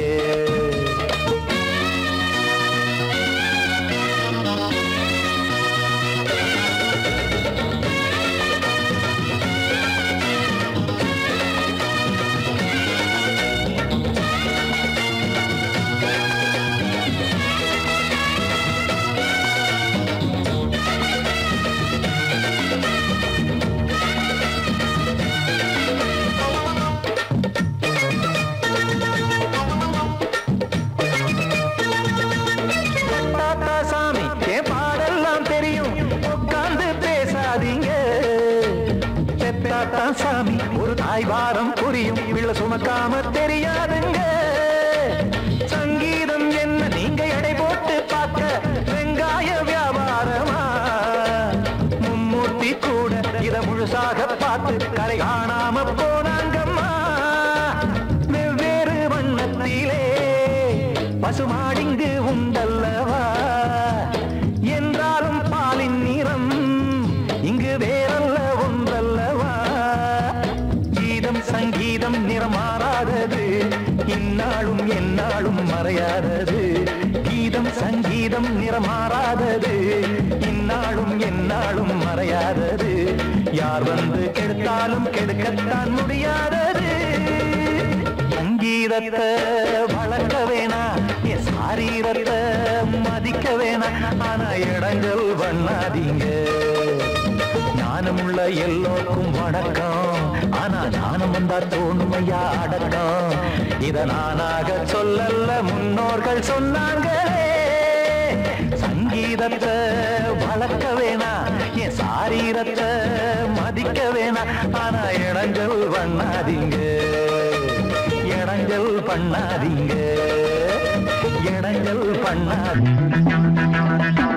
Speaker 10: பசுமாடிங்கு உண்டல்லவா என்றாலும் பாலின் நிறம் இங்கு வேறல்ல ஒன்றல்லவா கீதம் சங்கீதம் நிறமாறாதது இந்நாளும் எந்நாளும் மறையாதது கீதம் சங்கீதம் நிறமாறாதது இந்நாளும் எந்நாளும் மறையாதது யார் வந்து கெடுத்தாலும் கெடுக்கத்தான் முடியாதது சங்கீதத்தை வளர்க்க வேணா என் சாரீரத்தை மதிக்க வேணா ஆனா இடங்கள் பண்ணாதீங்க ஞானமுள்ள எல்லோருக்கும் வணக்கம் ஆனா ஞானம் வந்தா தோணுமையா அடக்கம் இத நானாக சொல்லல்ல முன்னோர்கள் சொன்னாங்களே சங்கீதத்தை வளர்க்க வேணா என் சாரீரத்தை மதிக்க வேணா ஆனா இடங்கள் பண்ணாதீங்க இடங்கள் பண்ணாதீங்க இடங்கள் பண்ணாதீங்க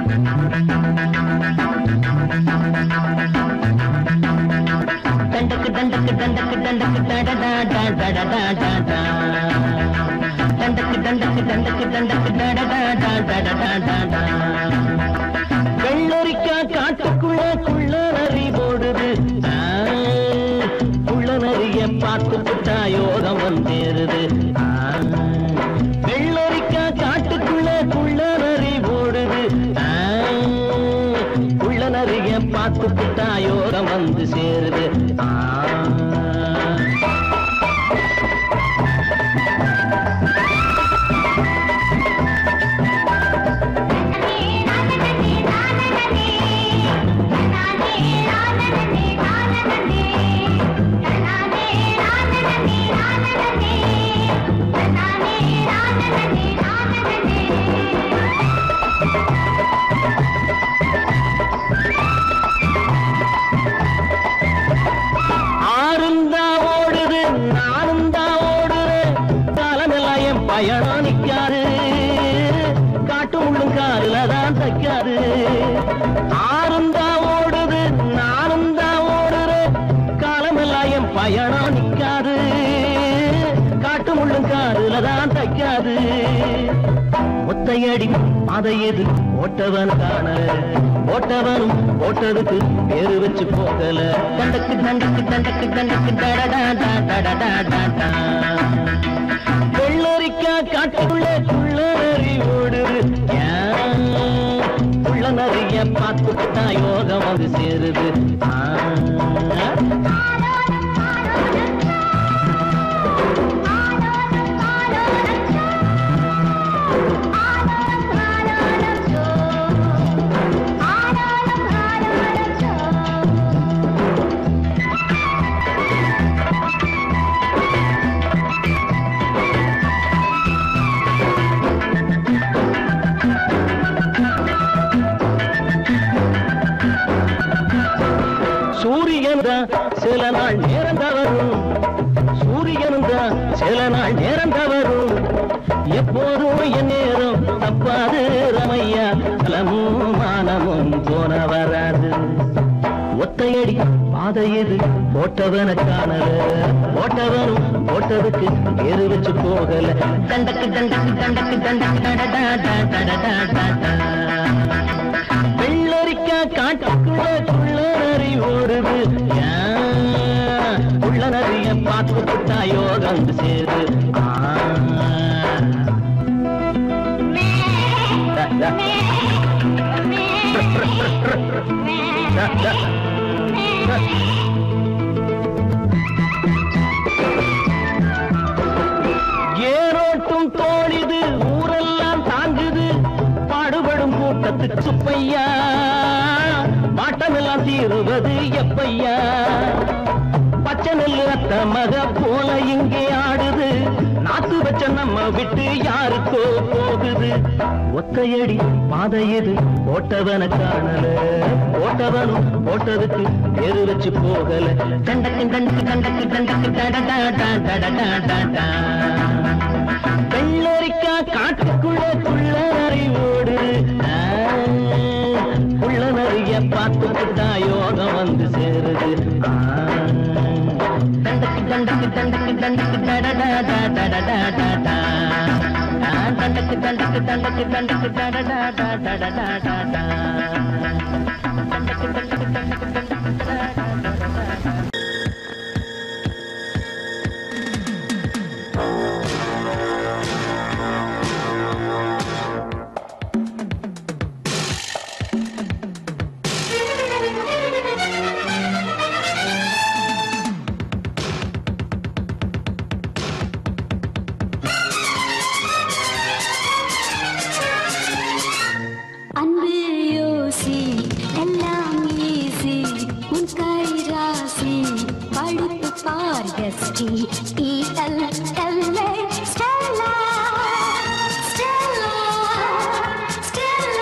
Speaker 6: தண்டக்கு தண்டக்கு தண்டக்கு தண்டக்கு டடடா டா டடடா டா டா தண்டக்கு தண்டக்கு தண்டக்கு தண்டக்கு டடடா டா டடடா டா டா வெள்ளரிக்கா காட்டுக்குள்ள குள்ள நரி போடுது ஆ, குள்ள நரிய பார்த்து புட்டா யோகம் வந்தேருது ஆ, வெள்ளரிக்கா காட்டுக்குள்ள குள்ள நரி போடுது ஆ, உள்ள நரிய பார்த்து புட்டா யோகம் வந்து சேருது ஆ. ஆறும் தான் ஓடுது நானும் தான் ஓடுறேன் காலமெல்லாம் என் பயணம் நிக்காது காட்டு முள்ளும் காலில தான் தைக்காது ஆறும் தான் ஓடுது நானும் தான் ஓடுறேன் காலமெல்லாம் என் பயணம் நிக்காது காட்டு முள்ளும் காலில தான் தைக்காது ஒத்தையடி அதை எது ஓட்டவன் காணல ஓட்டவனும் ஓட்டதுக்கு பேரு வச்சு போகல தண்டக்கு தண்டக்கு தண்டக்கு தண்டக்கு டடடா டா டடடா டா டா வெள்ளரிக்கா காட்டுக்குள்ள குள்ள நரி ஓடுது ஏன்? உள்ள நரிய பார்த்துட்டா யோகம் வந்து சேருது ஆ. சூரியன் தான் சில நாள் நேரம் தவறும் சூரியனும் தான் சில நாள் நேரம் தவறும் எப்போதும் என் நேரம் தப்பாது ரமையா தலமும் மானமும் போன வராது ஒத்தையடி பாதை எது போட்டவன காணல போட்டவனும் போட்டதுக்கு பேரு வச்சு போகல தண்டக்கு தண்டக்கு தண்டக்கு தண்டக்கு டடடா டா டடடா டா டா வெள்ளரிக்கா காட்டுக்குள்ள குள்ள நரி ஓடுது ஏன்? உள்ள நரிய பார்த்து புட்டா யோகம் வந்து சேரு ஆ. டா, டா. டா, டா. டா. ஏரோட்டும் தோழிது ஊரெல்லாம் தாங்குது பாடுபடும் கூட்டத்துக்கு சுப்பையா மாட்டமெல்லாம் தீருவது எப்பையா பச்சை நெல்லு அத்த மக போல இங்கே ஆடுது நாத்து வச்ச நம்ம விட்டு யாருக்கோ போகுது ஒத்தையடி பாதை எது போட்டவன காணல போட்டவனும் போட்டதுக்கு பேரு வச்சு போகல தண்டக்கு தண்டக்கு தண்டக்கு தண்டக்கு டடடா டா டடடா டா டா வெள்ளரிக்கா காட்டுக்குள்ள குள்ள நரி ஓடு ஆ, குள்ள நரிய பார்த்துக்கிட்டா யோகம் வந்து சேருது ஆ. தண்டக்கு தண்டக்கு தண்டக்கு தண்டக்கு டடடா டா டடடா டா டா. ஆ, தண்டக்கு தண்டக்கு தண்டக்கு தண்டக்கு தடடா டடடா டடா
Speaker 5: அன்பு யோசி எல்லாம் ஈசி உன் கை ராசி படிப்பு பார் S T E L L A Stella Stella Stella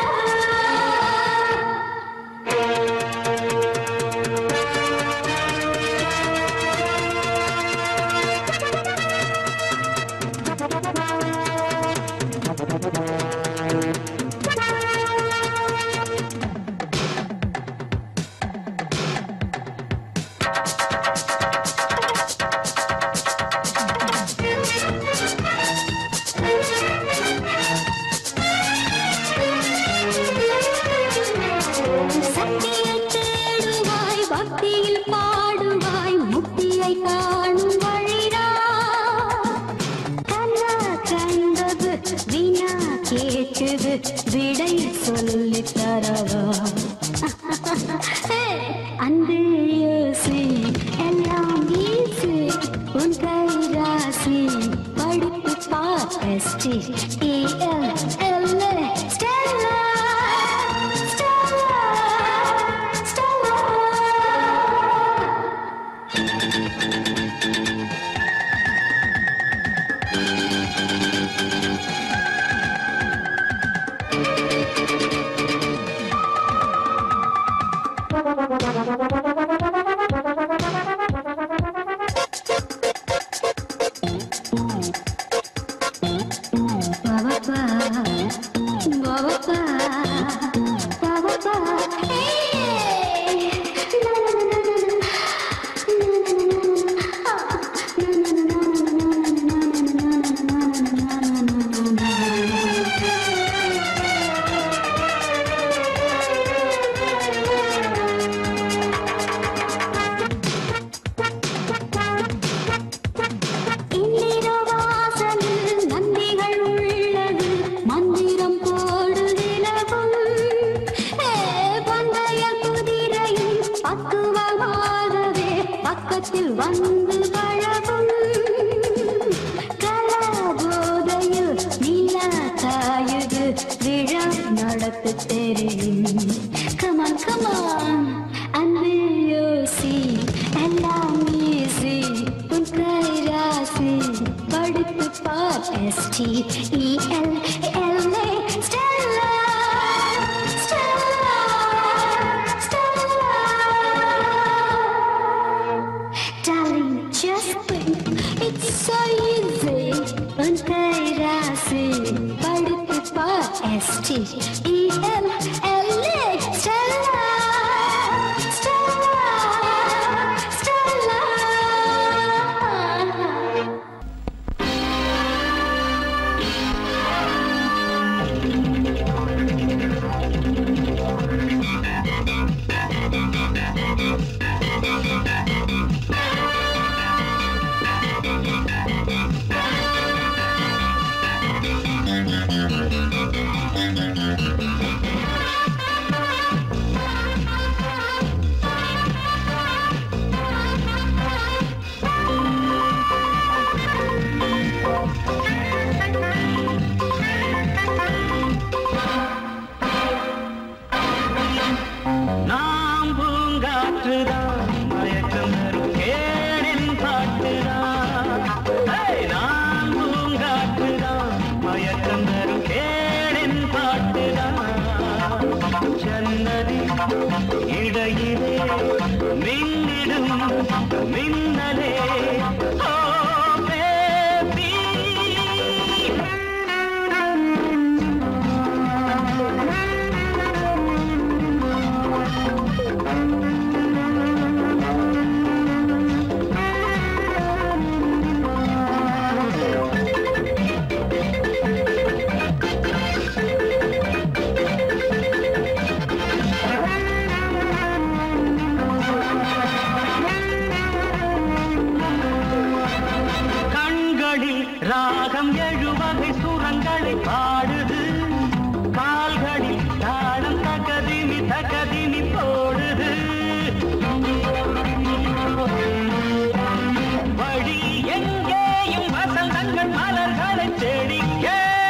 Speaker 5: சக்தியை தேடுவாய் பக்தியில் பாடுவாய் முக்தியை காணும் வழிடா கண்ணா கண்டது வினா கேட்குது விடை சொல்லி தரவா அன்பு யோசி எல்லாம் ஈசி உன் கை ராசி படிப்பு பார் S T E L L A Stella Stella Stella இந்திர வாசலில் நந்திகள் உள்ளது மந்திரம் போடு நிலவும் ஏ, பந்தய குதிரையும் பக்குவமாகவே பக்கத்தில் வந்து வழவும் கலாபோதையில் நிலா தாயுது விழா நடத்து தெரியும் கமான் கமான் அன்பு யோசி எல்லாம் ஈஸி உன் கை ராசி படிப்பு பார் S T E L L A Stella Stella Stella Darling, just think, it's so easy. உன் கை ராசி படிப்பு பார் S T E L L A Stella Stella Stella
Speaker 11: நாம் பூங்காற்றுதான் மயக்கம் தரும் கேடின் பாட்டுதான் ஏய், நாம் பூங்காற்றுதான் மயக்கம் தரும் கேடின் பாட்டுதான் ஜன்னதி இடையிலே மின்னிடும் மின்னலே ஓ பேபி ஏழு வகை சுரங்களை பாடுது கால்களில் தாளம் தகதிமி தகதிமி போடுது வழி எங்கேயும் வசந்தங்கள் மலர்களை செடிக்க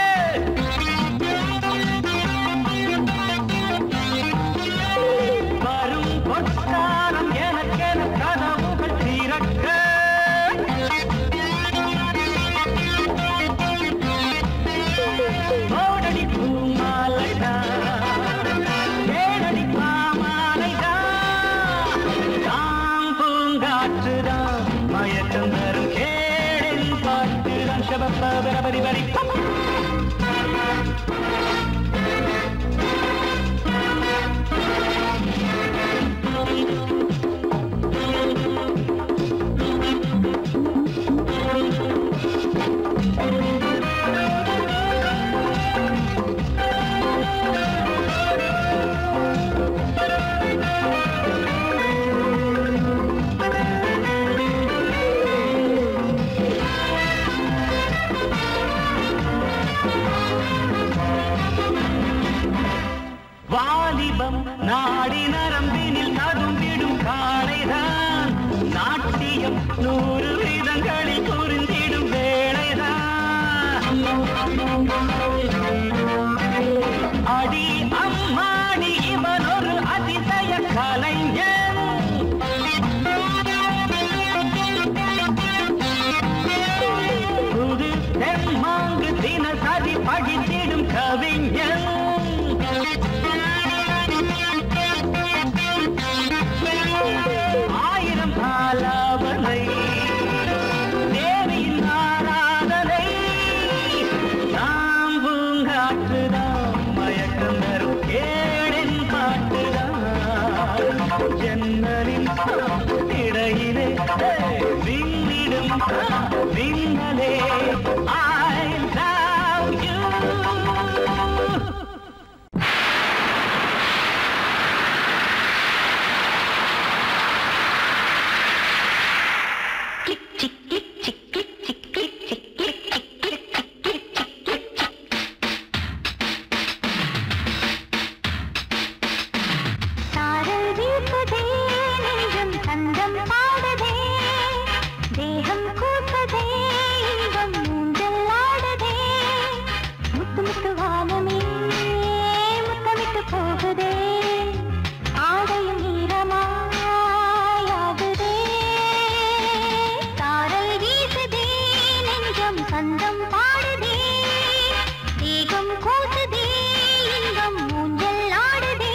Speaker 11: வரும் பொற்காலம் எனக்கென கதவுகள் திறக்க ஓடடி பூமாலைடா ஏடடி பாமாலைடா தாம் பூங்காற்றுதான் மயக்கம் தரும் கேடின் பாட்டுதான் ஷபப்ப பரபரி பரி வாலிபம் நாடி நரம்பினில் நதும்பிடும் காளைதான் நாட்டியம் நூறு விதங்களில் புரிந்திடும் வேளைதான் அடி அம்மாடி இவன் ஒரு அதிசய கலைஞன் புது தெம்மாங்கு தினசரி படித்திடும் கவிஞன் ஆயிரம் காலாவனை தேவியின் ஆராதனை நாம் பூங்காற்றுதான் மயக்கம் தரும் கேடின் பாட்டுதான் ஜன்னலின் இடையிலே விண்ணிடும் விண்ணலே I love you
Speaker 5: சாரல் வீசுதே நெஞ்சம் சந்தம் பாடுதே தேகம் கூசுதே இன்பம் ஊஞ்சல் ஆடுதே முத்து முத்து வானமே முத்தமிட்டு போகுதே ஆடையும் ஈரமாயாகுதே சாரல் வீசுதே நெஞ்சம் சந்தம் பாடுதே தேகம் கூசுதே இன்பம் ஊஞ்சல் ஆடுதே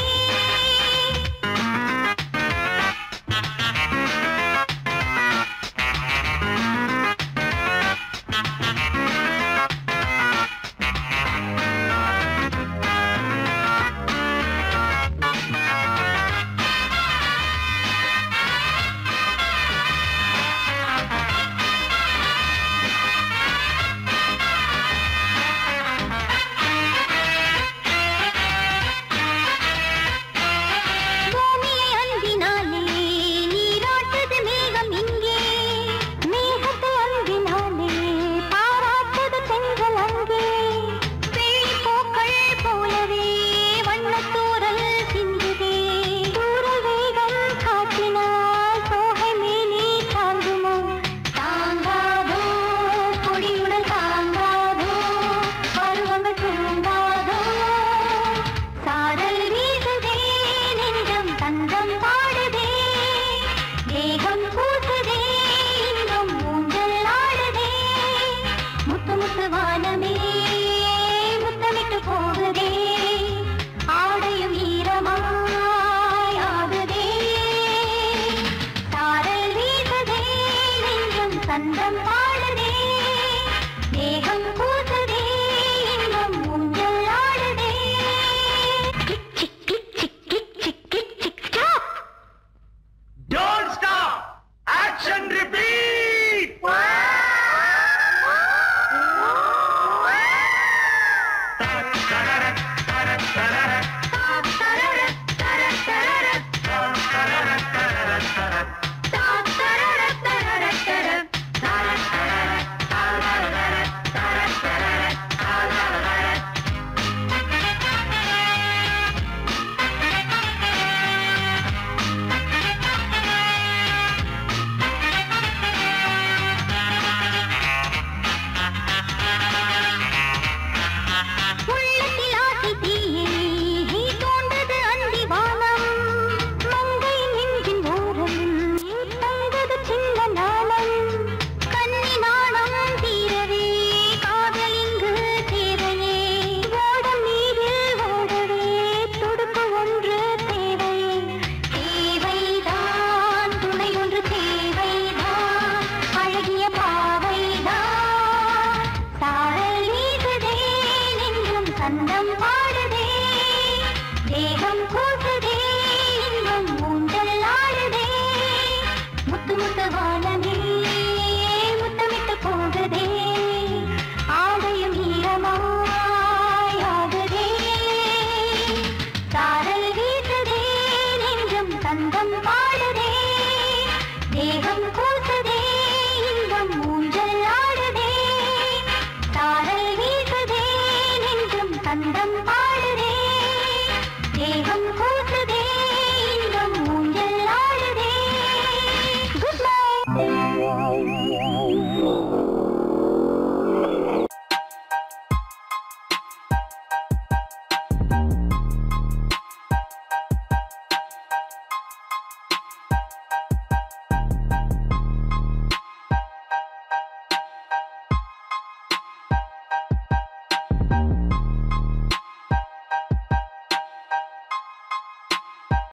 Speaker 5: பூமியை அன்பினாலே நீராட்டுது மேகம் இங்கே மேகத்தை அன்பினாலே பாராட்டுது பெண்கள் அங்கே வெள்ளி பூக்கள் போலவே வண்ணத்தூரல் சிந்துதே தூரல் வேகம் காட்டினால் சோகை மேலே தாங்குமோ தாங்காதோ கொடியுடன் தாங்காதோ பருவங்கள் தூங்காதோ சாரல் வீசுதே நெஞ்சம் தந்தம் பாடுதே தேகம் கூசுதே இன்பம் ஊஞ்சல் ஆடுதே முத்து முத்து வானமே முத்தமிட்டு போகுதே ஆடையும் ஈரமாயாகுதே சாரல் வீசுதே நெஞ்சம் தந்தம் பாடுதே தேகம் கூசுதே இன்பம் ஊஞ்சல் ஆடுதே
Speaker 11: Don't stop! Action repeat!
Speaker 5: அந்தம் பாடுதே தேகம் கூசுதே இன்பம் ஊஞ்சல் ஆடுதே முத்து முத்து வாழ